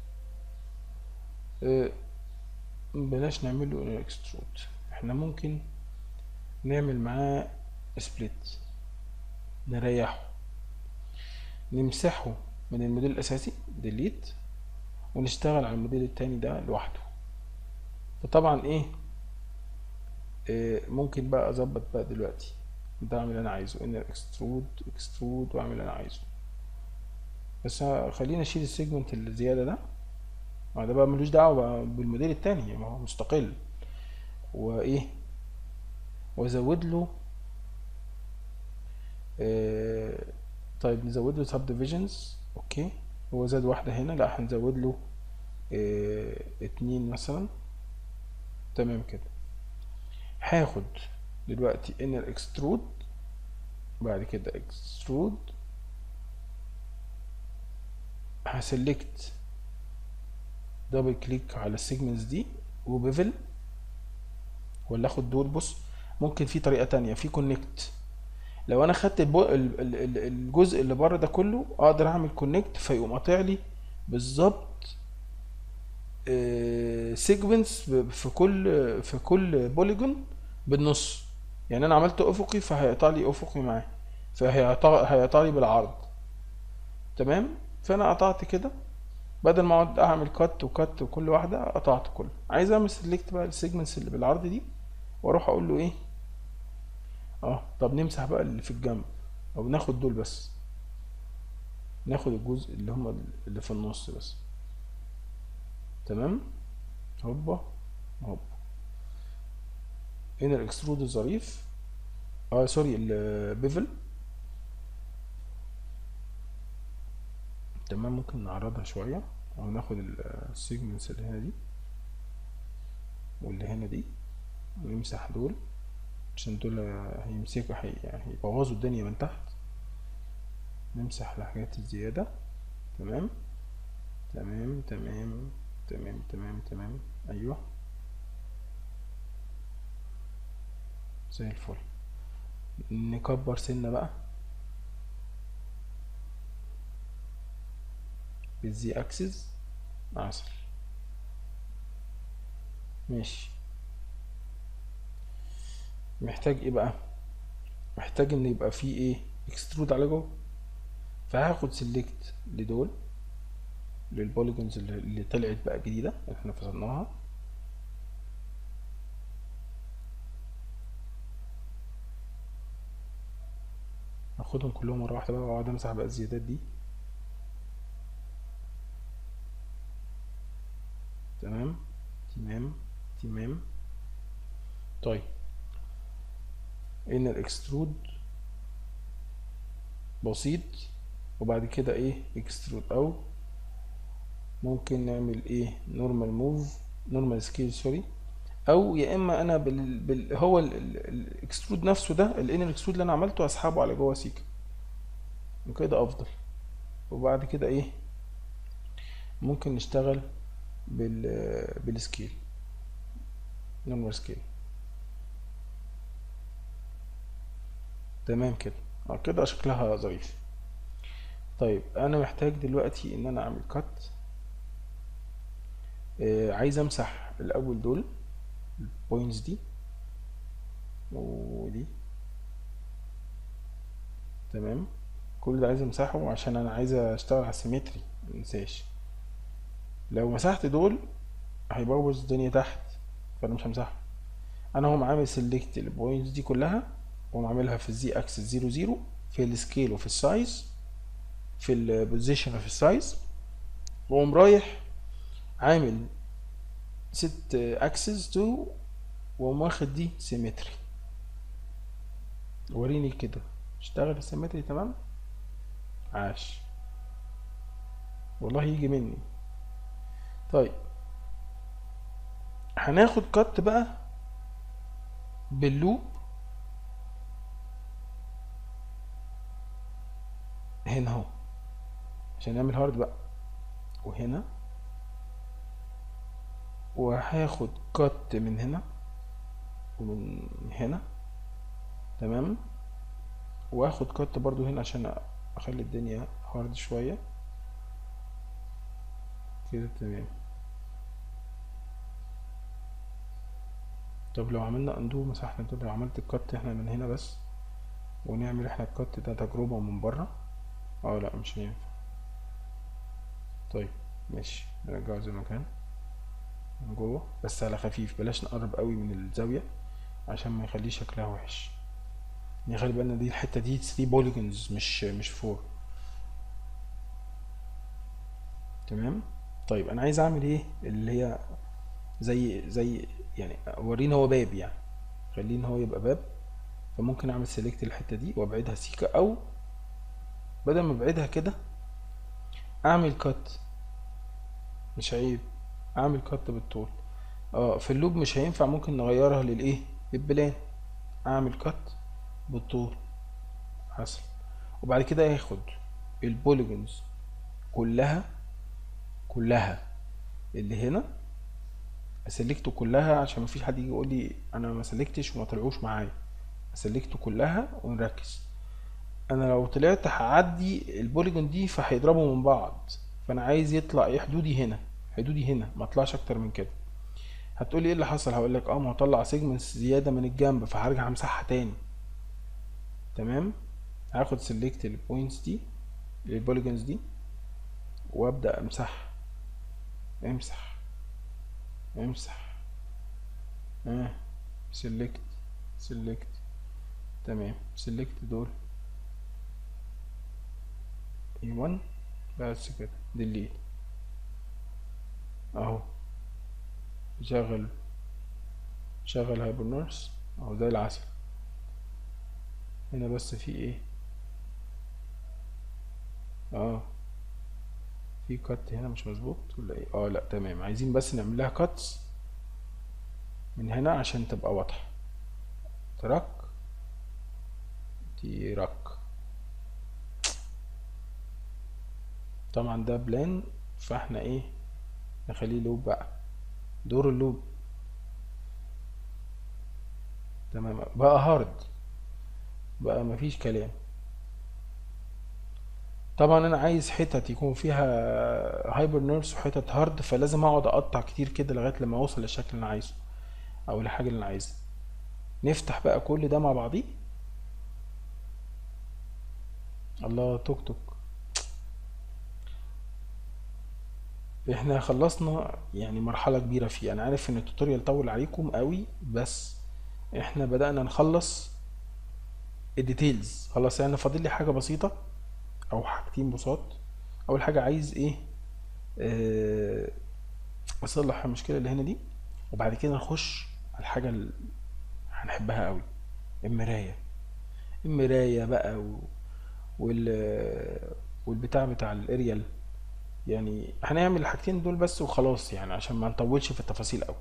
آه، بلاش نعمله اكسترود احنا ممكن نعمل معاه سبليت نريحه نمسحه من الموديل الاساسي ديليت ونشتغل على الموديل التاني ده لوحده فطبعا ايه آه، ممكن بقى اظبط بقى دلوقتي ده اعمل اللي انا عايزه انر اكسترود اكسترود واعمل اللي انا عايزه بس ه- خلينا اشيل السيجمنت اللي زياده ده ما ده بقى ملوش دعوه بقى بالموديل التاني ما هو مستقل وايه وازود له آه، طيب نزود له سب ديفيجنز اوكي هو زاد واحده هنا لا هنزود له آه، اتنين مثلا تمام كده هاخد دلوقتي inner extrude بعد كده extrude هسلكت دبل كليك على السيجمنتس دي وبيفل ولا اخد دول بص ممكن في طريقة تانية في كونكت لو انا خدت البو... ال- ال- ال- الجزء اللي بره ده كله اقدر اعمل كونكت فيقوم قاطع لي بالظبط سيجمنتس في كل في كل بوليجون بالنص يعني انا عملت افقي فهيقطع لي افقي معاه فهيقطع هيقطع لي بالعرض تمام فانا قطعت كده بدل ما اقعد اعمل كات وكات وكل واحده قطعت كله عايز اعمل سيلكت بقى السيجمنتس اللي بالعرض دي واروح اقول له ايه اه طب نمسح بقى اللي في الجنب او ناخد دول بس ناخد الجزء اللي هما اللي في النص بس تمام هوبا هوبا هنا الاكسترود الظريف اه سوري البيفل تمام ممكن نعرضها شوية او ناخد السيجمنتس اللي هنا دي واللي هنا دي ونمسح دول عشان دول هيمسكوا هي يعني هيبوظوا الدنيا من تحت نمسح الحاجات الزيادة تمام تمام تمام تمام تمام تمام ايوه زي الفل نكبر سنة بقى بالزي اكسس عسل ماشي محتاج ايه بقى محتاج ان يبقى فيه ايه اكسترود على جوه فهاخد سيلكت لدول للبوليجونز اللي اللي طلعت بقى جديدة اللي احنا فصلناها هاخدهم كلهم مرة واحدة بقى واقعد امسح بقى الزيادات دي تمام تمام تمام طيب ان الاكسترود بسيط وبعد كده ايه اكسترود او ممكن نعمل ايه نورمال موف نورمال سكيل سوري او يا اما انا بال... بال... هو الاكسترود نفسه ده الانر اكسترود اللي انا عملته اسحبه على جوه سيكا وكده افضل وبعد كده ايه ممكن نشتغل بال بالسكيل نورمال سكيل تمام كده اه كده شكلها ظريف طيب انا محتاج دلوقتي ان انا اعمل كات آه عايز امسح الاول دول البوينتس دي ودي تمام كل ده عايز امسحه عشان انا عايز اشتغل على السيمتري منساش لو مسحت دول هيبوظ الدنيا تحت فانا مش همسحها انا هقوم عامل سيلكت البوينتس دي كلها واقوم عاملها في الزي اكسس زيرو زيرو في السكيل وفي السايز في البوزيشن وفي السايز واقوم رايح عامل ست اكسس تو واقوم واخد دي سيمتري وريني كده اشتغل السيمتري تمام عاش والله يجي مني طيب هناخد كات بقى باللوب هنا اهو عشان نعمل هارد بقى وهنا وهاخد كات من هنا ومن هنا تمام واخد كات برضو هنا عشان اخلي الدنيا هارد شوية كده تمام طب لو عملنا اندو مسحنا دول لو عملت الكات احنا من هنا بس ونعمل احنا الكات ده تجربة من بره اه لا مش هينفع طيب ماشي نرجعه زي ما كان من جوه بس على خفيف بلاش نقرب قوي من الزاوية عشان ما يخليش شكلها وحش نخلي بالنا دي الحتة دي 3 بوليجونز مش مش 4 تمام طيب انا عايز اعمل ايه اللي هي زي زي يعني اورينا هو باب يعني خليه ان هو يبقى باب فممكن اعمل سيلكت الحتة دي وابعدها سيكا او بدل ما ابعدها كده اعمل كات مش عيب اعمل كات بالطول اه في اللوب مش هينفع ممكن نغيرها للايه للبلان اعمل كات بالطول حصل وبعد كده هاخد البوليجونز كلها كلها اللي هنا اسلكته كلها عشان مفيش حد يجي يقول لي انا ما سلكتش وما طلعوش معايا اسلكته كلها ونركز انا لو طلعت هعدي البوليجون دي فهيضربوا من بعض فانا عايز يطلع ايه حدودي هنا حدودي هنا ما اطلعش اكتر من كده هتقولي ايه اللي حصل هقول لك اه ما هطلع سيجمنتس زياده من الجنب فهرجع امسحها تاني تمام هاخد سيلكت البوينتس دي البوليجونز دي وابدا امسحها امسح امسح اه سيلكت سيلكت تمام سيلكت دول A1 بس كده ديليت اهو شغل شغل هايبرنورس اهو زي العسل هنا بس في ايه اه في كات هنا مش مظبوط ولا ايه اه لا تمام عايزين بس نعمل لها كاتس من هنا عشان تبقى واضحة تراك تراك طبعا ده بلان فاحنا ايه نخليه لوب بقى دور اللوب تمام بقى هارد بقى مفيش كلام طبعا انا عايز حتت يكون فيها هايبر نيرفز وحتت هارد فلازم اقعد اقطع كتير كده لغايه لما اوصل للشكل اللي انا عايزه او الحاجه اللي انا عايزها نفتح بقى كل ده مع بعضيه الله توك توك احنا خلصنا يعني مرحله كبيره فيه انا عارف ان التوتوريال طول عليكم قوي بس احنا بدأنا نخلص الديتيلز خلاص يعني فاضل لي حاجه بسيطه او حاجتين بساط اول حاجه عايز ايه آه، اصلح المشكله اللي هنا دي وبعد كده نخش على الحاجه اللي هنحبها قوي المرايه المرايه بقى و... وال والبتاع بتاع الاريال يعني هنعمل الحاجتين دول بس وخلاص يعني عشان ما نطولش في التفاصيل قوي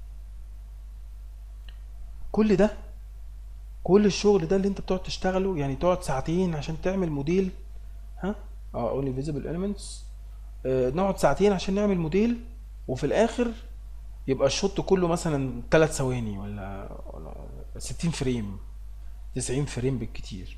كل ده كل الشغل ده اللي انت بتقعد تشتغله يعني تقعد ساعتين عشان تعمل موديل ها اه only visible elements آه نقعد ساعتين عشان نعمل موديل وفي الاخر يبقى الشوط كله مثلا 3 ثواني ولا ولا 60 فريم 90 فريم بالكتير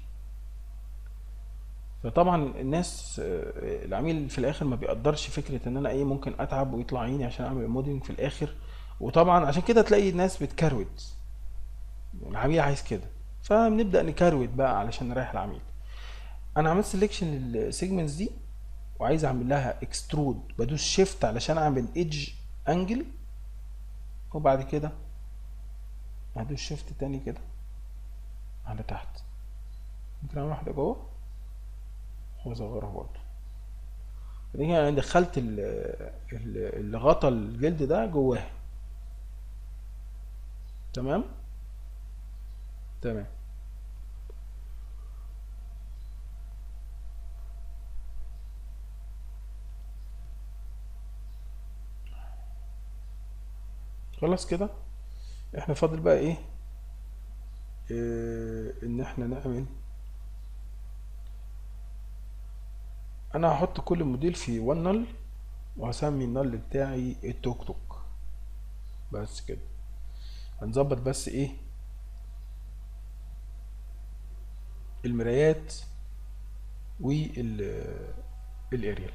فطبعا الناس آه، العميل في الاخر ما بيقدرش فكره ان انا ايه ممكن اتعب ويطلع عيني عشان اعمل موديلنج في الاخر وطبعا عشان كده تلاقي الناس بتكروت العميل عايز كده فبنبدا نكروت بقى علشان نريح العميل انا عملت سيلكشن للسيجمنتس دي وعايز اعمل لها اكسترود بدوس شيفت علشان اعمل ايدج انجل وبعد كده هدوس شيفت تاني كده على تحت ممكن اعمل واحده جوه واصغرها برضه بعدين انا دخلت ال- ال- اللي غطى الجلد ده جواه تمام تمام خلاص كده احنا فاضل بقى ايه اه ان احنا نعمل انا هحط كل موديل في وان نل وهسمي النل بتاعي التوك توك بس كده هنظبط بس ايه المرايات والاريال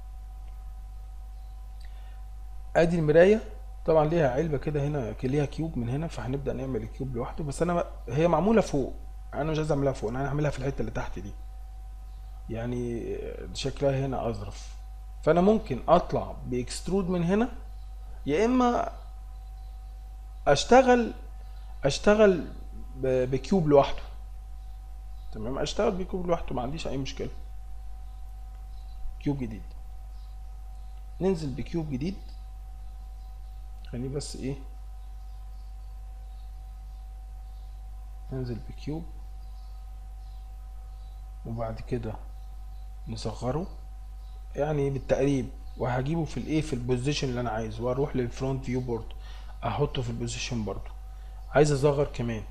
ادي المرايه طبعا ليها علبه كده هنا ليها كيوب من هنا فهنبدا نعمل الكيوب لوحده بس انا هي معموله فوق انا مش عايز اعملها فوق انا هعملها في الحته اللي تحت دي يعني شكلها هنا اظرف فانا ممكن اطلع باكسترود من هنا يا اما اشتغل اشتغل ب- بكيوب لوحده تمام اشتغل بكيوب لوحده ما عنديش اي مشكله كيوب جديد ننزل بكيوب جديد خليني بس ايه ننزل بكيوب وبعد كده نصغره يعني بالتقريب وهجيبه في الايه في البوزيشن اللي انا عايزه واروح للفرونت فيو بورد احطه في البوزيشن برضو عايز اصغر كمان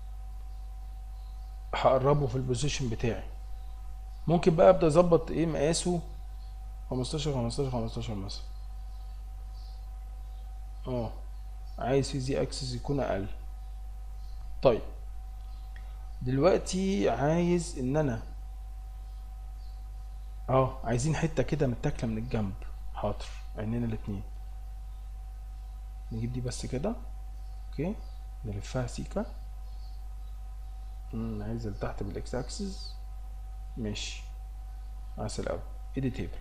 هقربه في البوزيشن بتاعي ممكن بقى ابدا اظبط ايه مقاسه 15 15 15 مثلا اه عايز في زي اكسس يكون اقل طيب دلوقتي عايز ان انا اه عايزين حته كده متاكله من الجنب حاضر عينينا الاتنين نجيب دي بس كده اوكي نلفها سيكا امم عايز اللي تحت بالاكس اكسس ماشي عسل قوي ايدي تيبل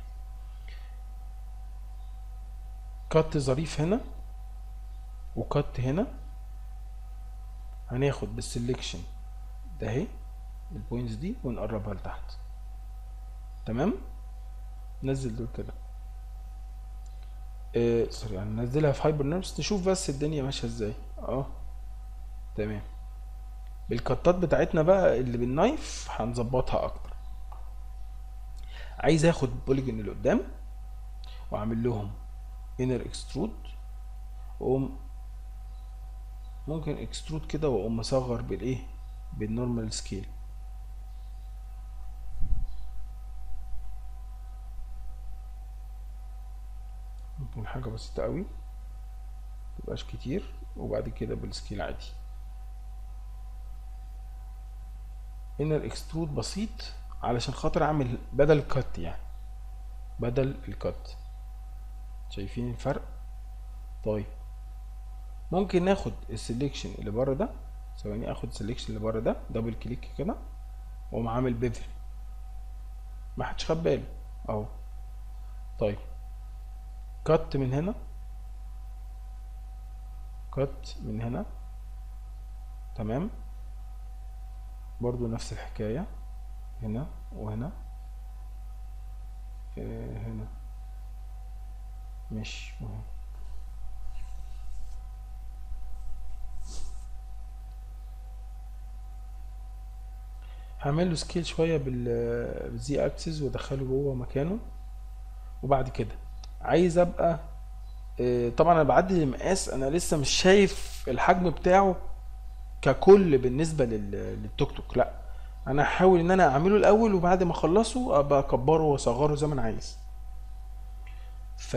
كات ظريف هنا وكات هنا هناخد بالسلكشن ده اهي البوينتس دي ونقربها لتحت تمام نزل دول كده إيه سوري يعني ننزلها في هايبر نيرفز نشوف بس الدنيا ماشيه ازاي اه تمام بالكتات بتاعتنا بقى اللي بالنايف هنظبطها اكتر عايز اخد بوليجون اللي قدام واعمل لهم انر اكسترود واقوم ممكن اكسترود كده واقوم مصغر بالايه بالنورمال سكيل ممكن حاجة بسيطة قوي متبقاش كتير وبعد كده بالسكيل عادي هنا الاكسترود بسيط علشان خاطر اعمل بدل الكت يعني بدل الكت شايفين الفرق طيب ممكن ناخد السليكشن اللي بره ده ثواني اخد السليكشن اللي بره ده دبل كليك كده واقوم عامل بيفل ما حدش خد باله اهو طيب كت من هنا كت من هنا تمام برضو نفس الحكاية هنا وهنا آه، هنا مش مهم هعمل له سكيل شويه بال بالزي اكسس وادخله جوه مكانه وبعد كده عايز ابقى آه، طبعا انا بعدل المقاس انا لسه مش شايف الحجم بتاعه ككل بالنسبه لل- للتوك توك لا انا هحاول ان انا اعمله الاول وبعد ما اخلصه ابقى اكبره واصغره زي ما انا عايز ف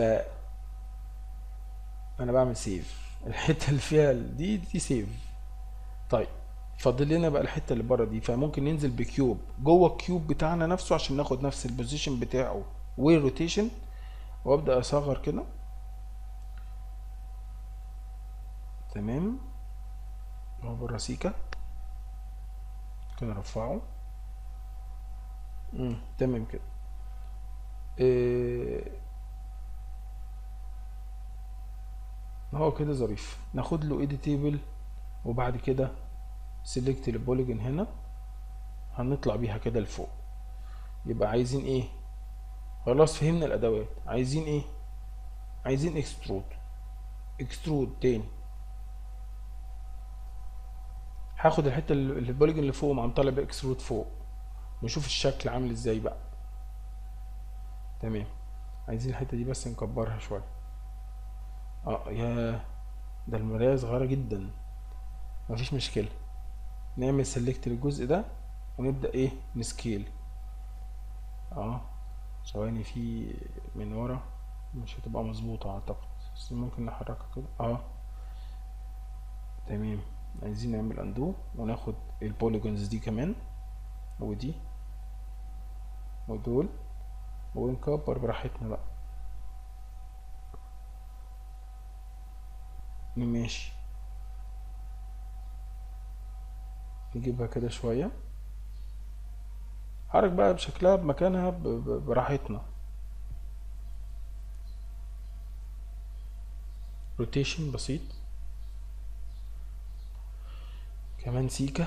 انا بعمل سيف الحته اللي فيها ال- دي دي سيف طيب فاضل لنا بقى الحته اللي بره دي فممكن ننزل بكيوب جوه الكيوب بتاعنا نفسه عشان ناخد نفس البوزيشن بتاعه والروتيشن وابدا اصغر كده تمام هو بره سيكا كده ارفعه امم تمام كده إيه هو كده ظريف ناخد له ايديتيبل وبعد كده سيلكت البوليجون هنا هنطلع بيها كده لفوق يبقى عايزين ايه خلاص فهمنا الادوات عايزين ايه عايزين اكسترود اكسترود تاني هاخد الحته اللي اللي البوليجون اللي فوق مع طالب اكسترود فوق نشوف الشكل عامل ازاي بقى تمام عايزين الحته دي بس نكبرها شويه اه يا ده المرايه صغيره جدا مفيش مشكله نعمل سيلكت للجزء ده ونبدا ايه نسكيل اه ثواني في من ورا مش هتبقى مظبوطه اعتقد بس ممكن نحركها كده اه تمام عايزين نعمل اندو وناخد البوليجونز دي كمان ودي ودول ونكبر براحتنا بقى ماشي نجيبها كده شوية حرك بقى بشكلها بمكانها ب- ب- براحتنا روتيشن بسيط كمان سيكة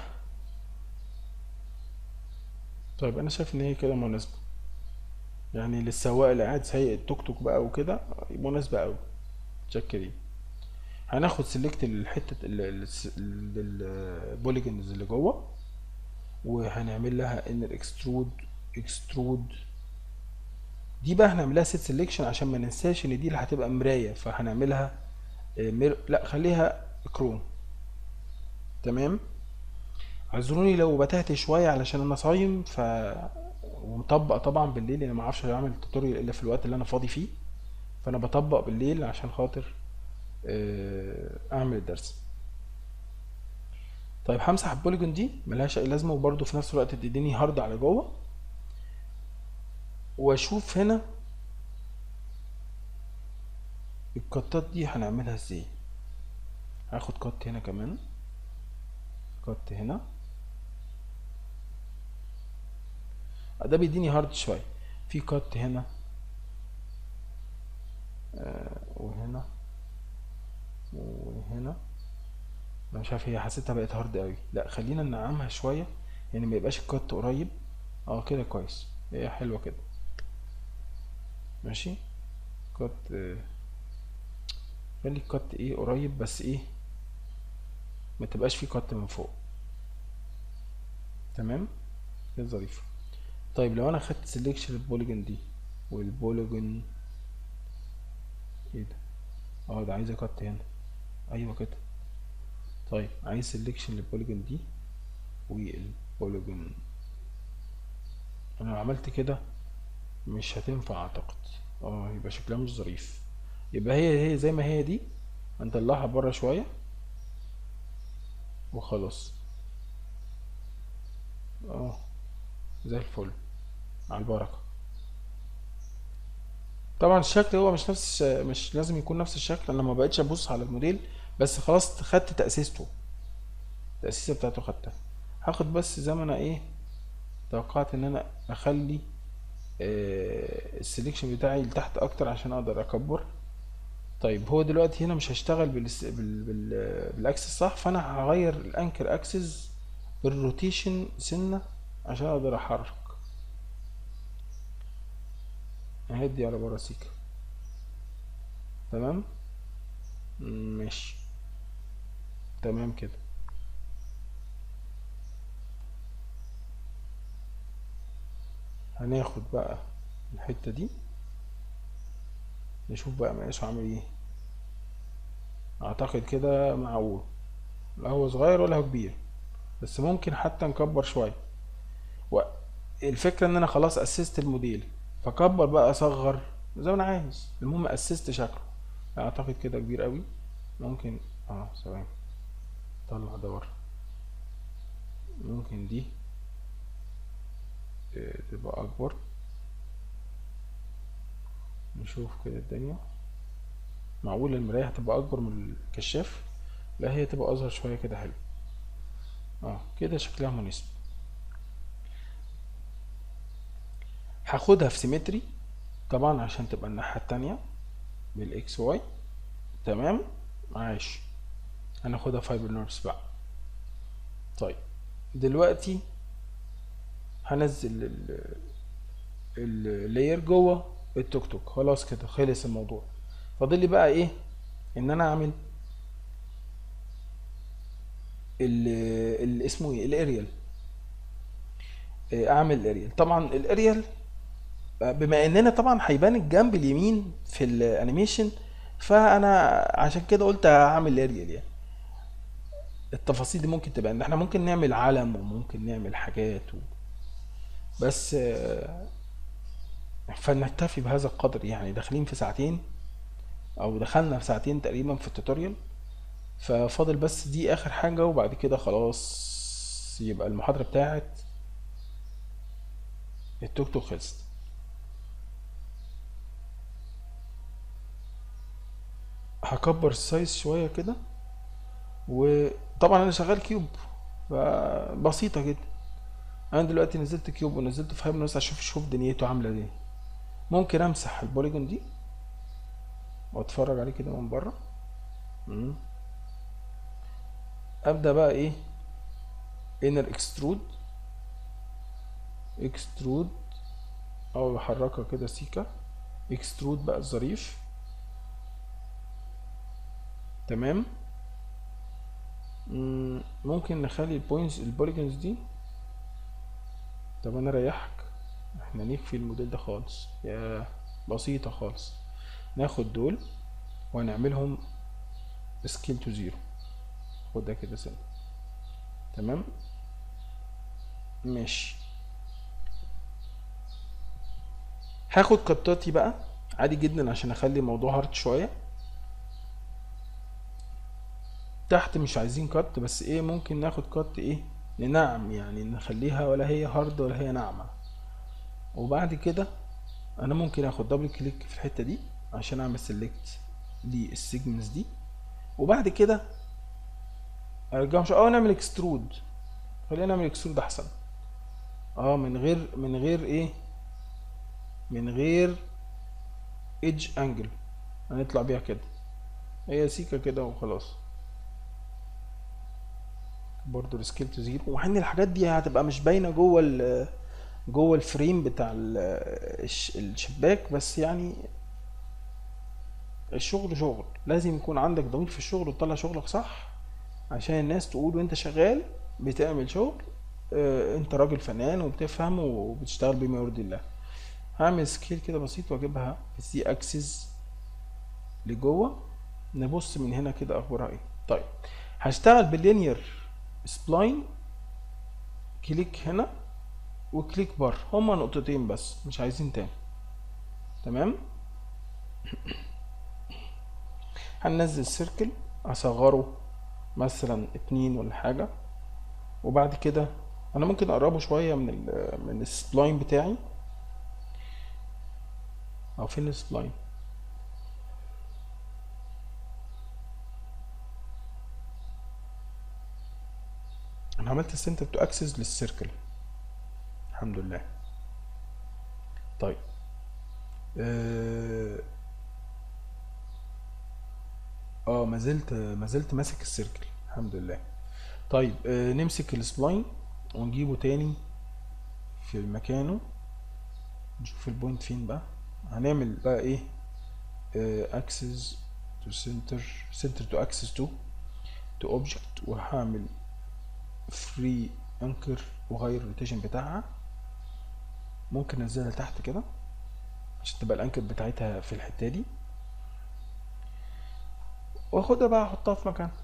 طيب انا شايف ان هي كده مناسبة يعني للسواق اللي قاعد سايق التوك توك بقى وكده مناسبة اوي متشكرين هناخد سيلكت الحتة البوليجونز اللي جوه وهنعمل لها انر اكسترود اكسترود دي بقى هنعملها سيت سيلكشن عشان ما ننساش ان دي اللي هتبقى مراية فهنعملها آه، مير... لا خليها كروم تمام اعذروني لو بتهت شوية علشان انا صايم ف ومطبق طبعا بالليل انا ما اعرفش اعمل توتوريال الا في الوقت اللي انا فاضي فيه فانا بطبق بالليل عشان خاطر آه، اعمل الدرس طيب همسح البوليجون دي ملهاش اي لازمه وبرده في نفس الوقت تديني هارد على جوه واشوف هنا الكتات دي هنعملها ازاي هاخد كت هنا كمان كت هنا ده بيديني هارد شويه في كت هنا آه، وهنا وهنا انا مش عارف هي حسيتها بقت هارد قوي لا خلينا ننعمها شويه يعني ما يبقاش الكت قريب اه كده كويس هي حلوه كده ماشي كات آه، خلي الكات ايه قريب بس ايه ما تبقاش فيه كات من فوق تمام كده ظريفة طيب لو انا خدت سيلكشن البوليجون دي والبوليجون ايه ده اه ده عايز كات هنا ايوه كده طيب عايز سيلكشن للبوليجون دي والبوليجون انا لو عملت كده مش هتنفع اعتقد اه يبقى شكلها مش ظريف يبقى هي هي زي ما هي دي هنطلعها بره شوية وخلاص اه زي الفل على البركة طبعا الشكل هو مش نفس مش لازم يكون نفس الشكل انا ما بقتش ابص على الموديل بس خلاص خدت تأسيسته التأسيسة بتاعته خدتها هاخد بس زي ما انا ايه توقعت ان انا اخلي آه، السليكشن بتاعي لتحت اكتر عشان اقدر اكبر طيب هو دلوقتي هنا مش هشتغل بالس- بال... بال... بالاكسس صح فانا هغير الانكر اكسس بالروتيشن سنة عشان اقدر احرك اهدي على برا سيكا تمام ماشي تمام كده هناخد بقى الحتة دي نشوف بقى مقاسه عامل ايه اعتقد كده معقول لا هو صغير ولا هو كبير بس ممكن حتى نكبر شوية والفكرة ان انا خلاص اسست الموديل فكبر بقى اصغر زي ما انا عايز المهم اسست شكله اعتقد كده كبير قوي ممكن اه ثواني طلع ده بره ممكن دي آه، تبقى اكبر نشوف كده الدنيا معقول المراية هتبقى اكبر من الكشاف لا هي تبقى اصغر شوية كده حلو اه كده شكلها مناسب هاخدها في سيمتري طبعا عشان تبقى الناحية التانية بالاكس واي تمام عاش هناخدها فايبر نورس بقى طيب دلوقتي هنزل ال- اللاير جوه التوك توك خلاص كده خلص الموضوع فاضل لي بقى ايه ان انا اعمل ال ال- اسمه ايه الاريال إيه، اعمل الاريال طبعا الاريال بما اننا طبعا هيبان الجنب اليمين في الانيميشن فانا عشان كده قلت هعمل اريال يعني التفاصيل دي ممكن تبقى ان احنا ممكن نعمل علم وممكن نعمل حاجات و... بس آه، فنكتفي بهذا القدر يعني داخلين في ساعتين او دخلنا في ساعتين تقريبا في التوتوريال ففاضل بس دي اخر حاجة وبعد كده خلاص يبقى المحاضرة بتاعت التوك توك خلصت هكبر السايز شوية كده وطبعا انا شغال كيوب فبسيطة جدا انا دلوقتي نزلت كيوب ونزلت في هايبنوس اشوف شوف دنيته عاملة ازاي ممكن امسح البوليجون دي واتفرج عليه كده من بره مم. ابدا بقى ايه انر اكسترود اكسترود او بحركها كده سيكا اكسترود بقى الظريف تمام مم، ممكن نخلي البوينتس البوليجونز دي طب انا ريحك احنا نخفي الموديل ده خالص يا بسيطة خالص ناخد دول وهنعملهم سكيل تو زيرو خد ده كده سنة تمام ماشي هاخد قطاتي بقى عادي جدا عشان اخلي الموضوع هارد شوية تحت مش عايزين كات بس ايه ممكن ناخد كات ايه ننعم يعني نخليها ولا هي هارد ولا هي ناعمة وبعد كده انا ممكن اخد دبل كليك في الحتة دي عشان اعمل سيلكت للسيجمنتس دي وبعد كده ارجعهم شوية او نعمل اكسترود خلينا نعمل اكسترود احسن اه من غير من غير ايه من غير ايدج انجل هنطلع بيها كده هي سيكا كده وخلاص برضو السكيل تو زيرو وحن الحاجات دي هتبقى مش باينه جوه ال جوه الفريم بتاع ال- الش- الشباك بس يعني الشغل شغل لازم يكون عندك ضمير في الشغل وتطلع شغلك صح عشان الناس تقول وانت شغال بتعمل شغل اه انت راجل فنان وبتفهم وبتشتغل بما يرضي الله هعمل سكيل كده بسيط واجيبها في سي اكسس لجوه نبص من هنا كده اخبارها ايه طيب هشتغل باللينير سبلاين كليك هنا وكليك بره هما نقطتين بس مش عايزين تاني تمام هننزل سيركل اصغره مثلا اتنين ولا حاجة وبعد كده انا ممكن اقربه شوية من ال من السبلاين بتاعي او فين السبلاين انا عملت سنتر تو اكسس للسيركل الحمد لله طيب اه اه ما زلت ما زلت ماسك السيركل الحمد لله طيب آه نمسك السبلاين ونجيبه تاني في مكانه نشوف البوينت فين بقى هنعمل بقى ايه اكسس تو سنتر سنتر تو اكسس تو تو اوبجكت وهعمل فري انكر وغير الروتيشن بتاعها ممكن انزلها تحت كده عشان تبقى الانكر بتاعتها في الحته دي واخدها بقى احطها في مكان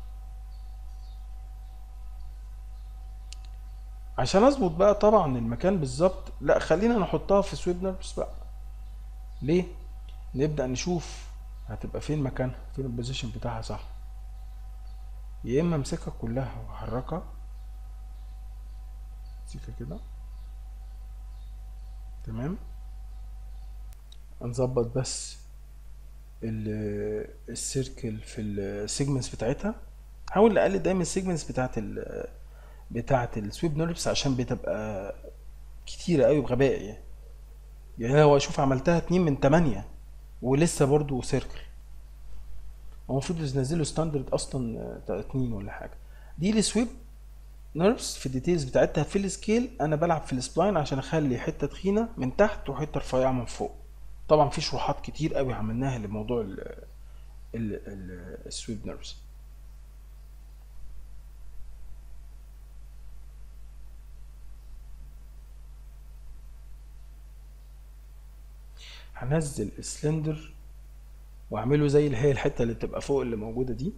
عشان اظبط بقى طبعا المكان بالظبط لا خلينا نحطها في سويب نيرفز بقى ليه نبدأ نشوف هتبقى فين مكانها فين البوزيشن بتاعها صح يا اما امسكها كلها واحركها امسكها كده تمام نظبط بس ال- السيركل في السيجمنتس بتاعتها حاول نقلل دايما السيجمنتس بتاعت ال بتاعت السويب نيرفز عشان بتبقى كتيرة قوي بغباء يعني يعني لو اشوف عملتها اتنين من تمانية ولسه برضو سيركل هو المفروض ينزلوا ستاندرد اصلا آه، اتنين ولا حاجة دي السويب نيرفز في الديتيلز بتاعتها في السكيل انا بلعب في السبلاين عشان اخلي حتة تخينة من تحت وحتة رفيعة من فوق طبعا في شروحات كتير قوي عملناها لموضوع ال ال ال السويب نيرفز هنزل السلندر واعمله زي اللي هي الحته اللي بتبقى فوق اللي موجوده دي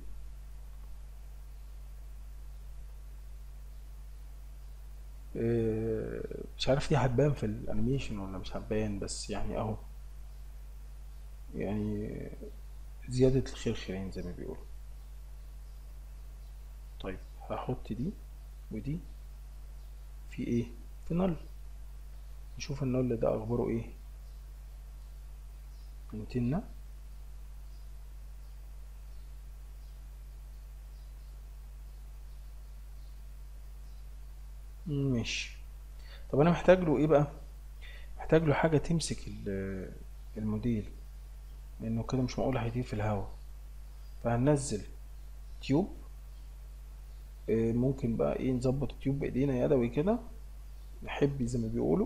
إيه، مش عارف دي هتبان في الانيميشن ولا مش هتبان بس يعني اهو يعني زيادة الخير خيرين زي ما بيقولوا طيب هحط دي ودي في ايه في نل نشوف النل ده اخباره ايه انتنا ماشي طب انا محتاج له ايه بقى محتاج له حاجة تمسك ال- الموديل لانه كده مش معقول هيطير في الهواء فهننزل تيوب آه، ممكن بقى ايه نظبط التيوب بايدينا يدوي كده نحب زي ما بيقولوا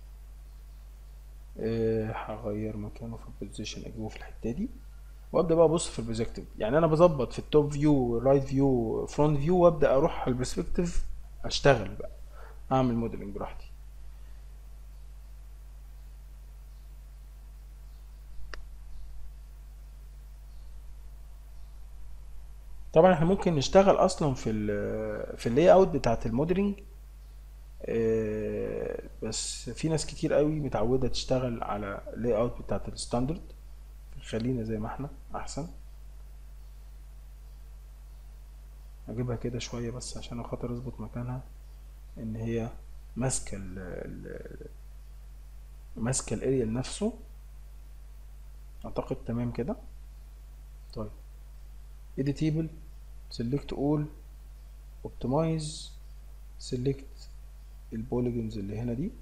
آه، هغير مكانه في البوزيشن اجيبه في الحته دي وابدا بقى ابص في البرسبكتيف يعني انا بظبط في التوب فيو رايت فيو فرونت فيو وابدا اروح على البرسبكتيف اشتغل بقى اعمل موديلنج براحتي طبعا احنا ممكن نشتغل اصلا في ال في اللاي اوت بتاعت الموديلنج آه، بس في ناس كتير قوي متعوده تشتغل على اللاي اوت بتاعت الستاندرد خلينا زي ما احنا احسن اجيبها كده شويه بس عشان خاطر اظبط مكانها ان هي ماسكه ال ال- ماسكه الاريال نفسه اعتقد تمام كده طيب editable select all optimize select البوليجونز اللي هنا دي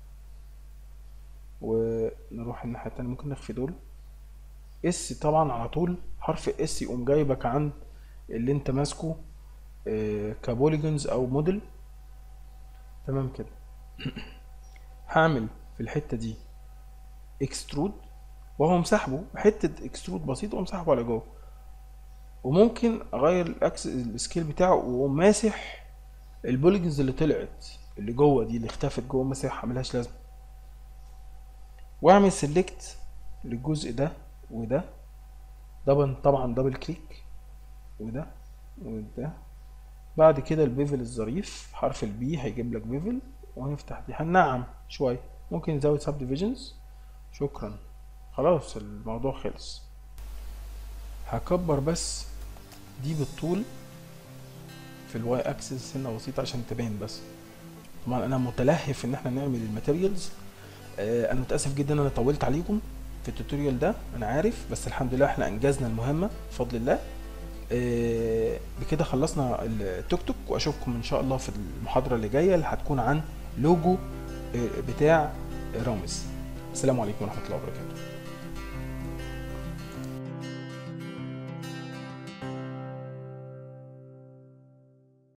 ونروح الناحية التانية ممكن نخفي دول اس طبعا على طول حرف اس يقوم جايبك عن اللي انت ماسكه آه، كبوليجونز او موديل تمام كده هعمل في الحته دي اكسترود وهو مسحبه حته اكسترود بسيط ومسحبه على جوه وممكن اغير الاكس السكيل بتاعه وماسح البوليجنز اللي طلعت اللي جوه دي اللي اختفت جوه مساحه ملهاش لازمه واعمل سيلكت للجزء ده وده طبعا طبعا دبل كليك وده وده بعد كده البيفل الظريف حرف البي هيجيب لك بيفل ونفتح دي هننعم شويه ممكن نزود سب ديفيجنز شكرا خلاص الموضوع خلص هكبر بس دي بالطول في الواي اكسس سنه بسيطه عشان تبان بس طبعا انا متلهف ان احنا نعمل الماتيريالز آه انا متاسف جدا ان انا طولت عليكم في التوتوريال ده انا عارف بس الحمد لله احنا انجزنا المهمه بفضل الله آه بكده خلصنا التوك توك واشوفكم ان شاء الله في المحاضره اللي جايه اللي هتكون عن لوجو آه بتاع رامز السلام عليكم ورحمه الله وبركاته